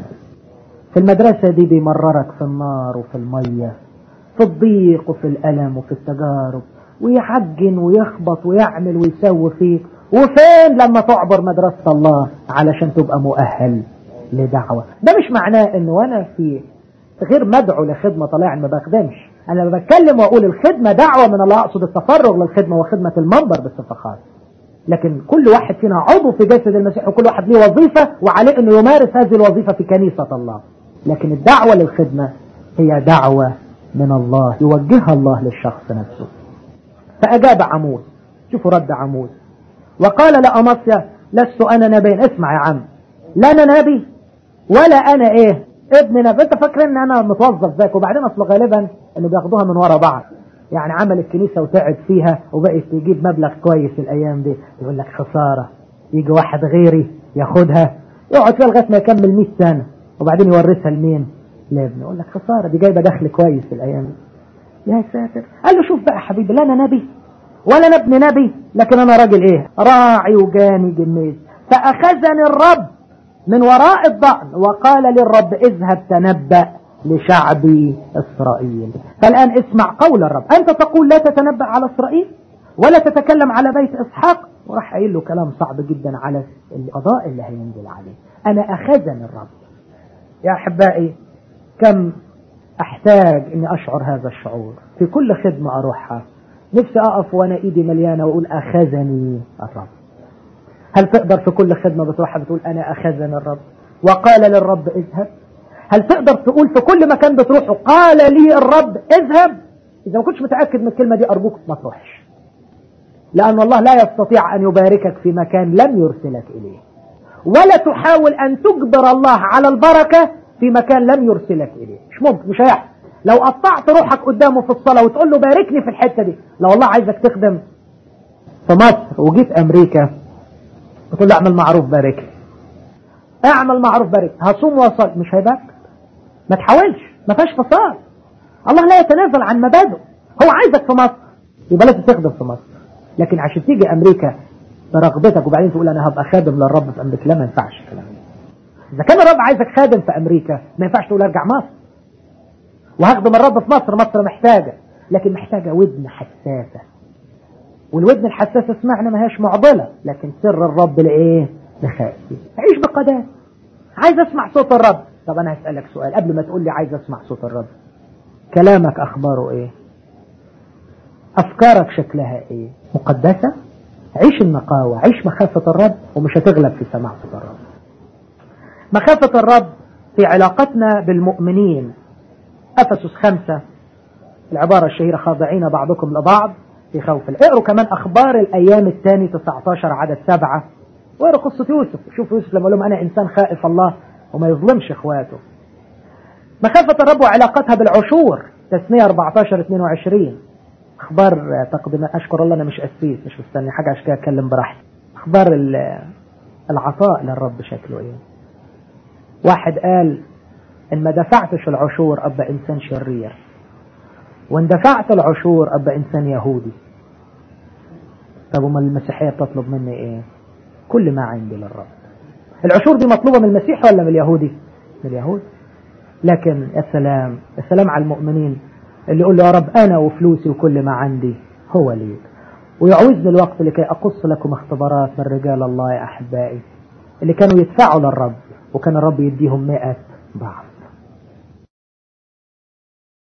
في المدرسة دي بيمررك في النار وفي المية في الضيق وفي الألم وفي التجارب ويعجن ويخبط ويعمل ويسوي فيك وفين لما تعبر مدرسة الله علشان تبقى مؤهل لدعوة ده مش معناه انه وانا في غير مدعو لخدمة طالع ما بخدمش انا بتكلم واقول الخدمة دعوة من الله اقصد التفرغ للخدمة وخدمة المنبر بصفة خاصة لكن كل واحد فينا عضو في جسد المسيح وكل واحد له وظيفة وعليه انه يمارس هذه الوظيفة في كنيسة الله لكن الدعوة للخدمة هي دعوة من الله يوجهها الله للشخص نفسه فأجاب عموس شوفوا رد عموس وقال لأمصيا لست أنا نبي اسمع يا عم لا أنا نبي ولا أنا إيه ابن نبي أنت فاكر إن أنا متوظف ذاك وبعدين أصله غالبا إنه بياخدوها من ورا بعض يعني عمل الكنيسة وتعب فيها وبقيت يجيب مبلغ كويس الأيام دي يقول لك خسارة يجي واحد غيري ياخدها يقعد فيها لغاية ما يكمل 100 سنة وبعدين يورثها لمين؟ لابنه يقول لك خسارة دي جايبة دخل كويس الأيام دي يا ساتر قال له شوف بقى يا حبيبي لا أنا نبي ولا أنا ابن نبي لكن أنا راجل إيه راعي وجاني جميز فأخذني الرب من وراء الضأن وقال للرب اذهب تنبأ لشعبي إسرائيل فالآن اسمع قول الرب أنت تقول لا تتنبأ على إسرائيل ولا تتكلم على بيت إسحاق وراح قايل له كلام صعب جدا على القضاء اللي هينزل عليه أنا أخذني الرب يا أحبائي كم أحتاج أني أشعر هذا الشعور في كل خدمة أروحها نفسي أقف وأنا إيدي مليانة وأقول أخذني الرب هل تقدر في كل خدمة بتروحها بتقول أنا أخذني الرب وقال للرب اذهب هل تقدر تقول في كل مكان بتروحه قال لي الرب اذهب إذا ما كنتش متأكد من الكلمة دي أرجوك ما تروحش لأن الله لا يستطيع أن يباركك في مكان لم يرسلك إليه ولا تحاول أن تجبر الله على البركة في مكان لم يرسلك إليه مش ممكن مش هيحصل لو قطعت روحك قدامه في الصلاة وتقول له باركني في الحتة دي لو الله عايزك تخدم في مصر وجيت أمريكا بتقول له اعمل معروف باركني اعمل معروف بارك هصوم واصل مش هيبارك ما تحاولش ما فيهاش فصال الله لا يتنازل عن مبادئه هو عايزك في مصر يبقى لازم تخدم في مصر لكن عشان تيجي امريكا برغبتك وبعدين تقول انا هبقى خادم للرب في امريكا لا ما ينفعش الكلام ده اذا كان الرب عايزك خادم في امريكا ما ينفعش تقول ارجع مصر وهخدم الرب في مصر مصر محتاجه لكن محتاجه ودن حساسه والودن الحساسة سمعنا ما هيش معضلة لكن سر الرب لإيه لخائفين عيش بقداسة عايز اسمع صوت الرب طب انا هسألك سؤال قبل ما تقول لي عايز اسمع صوت الرب كلامك اخباره ايه افكارك شكلها ايه مقدسة عيش النقاوة عيش مخافة الرب ومش هتغلب في سماع صوت الرب مخافة الرب في علاقتنا بالمؤمنين أفسس خمسة العبارة الشهيرة خاضعين بعضكم لبعض في خوف اقروا كمان أخبار الأيام الثاني 19 عدد سبعة واقروا قصة يوسف شوفوا يوسف لما قال لهم أنا إنسان خائف الله وما يظلمش إخواته مخافة الرب وعلاقتها بالعشور تسمية 14 22 أخبار تقدم أشكر الله أنا مش أسيس مش مستني حاجة عشان كده أتكلم براحتي أخبار العطاء للرب شكله إيه واحد قال إن ما دفعتش العشور أبقى إنسان شرير وإن دفعت العشور أبقى إنسان يهودي طب وما المسيحية بتطلب مني إيه كل ما عندي للرب العشور دي مطلوبة من المسيح ولا من اليهودي من اليهود لكن يا سلام يا سلام على المؤمنين اللي يقول له يا رب أنا وفلوسي وكل ما عندي هو لي ويعوزني الوقت لكي أقص لكم اختبارات من رجال الله يا أحبائي اللي كانوا يدفعوا للرب وكان الرب يديهم مئة ضعف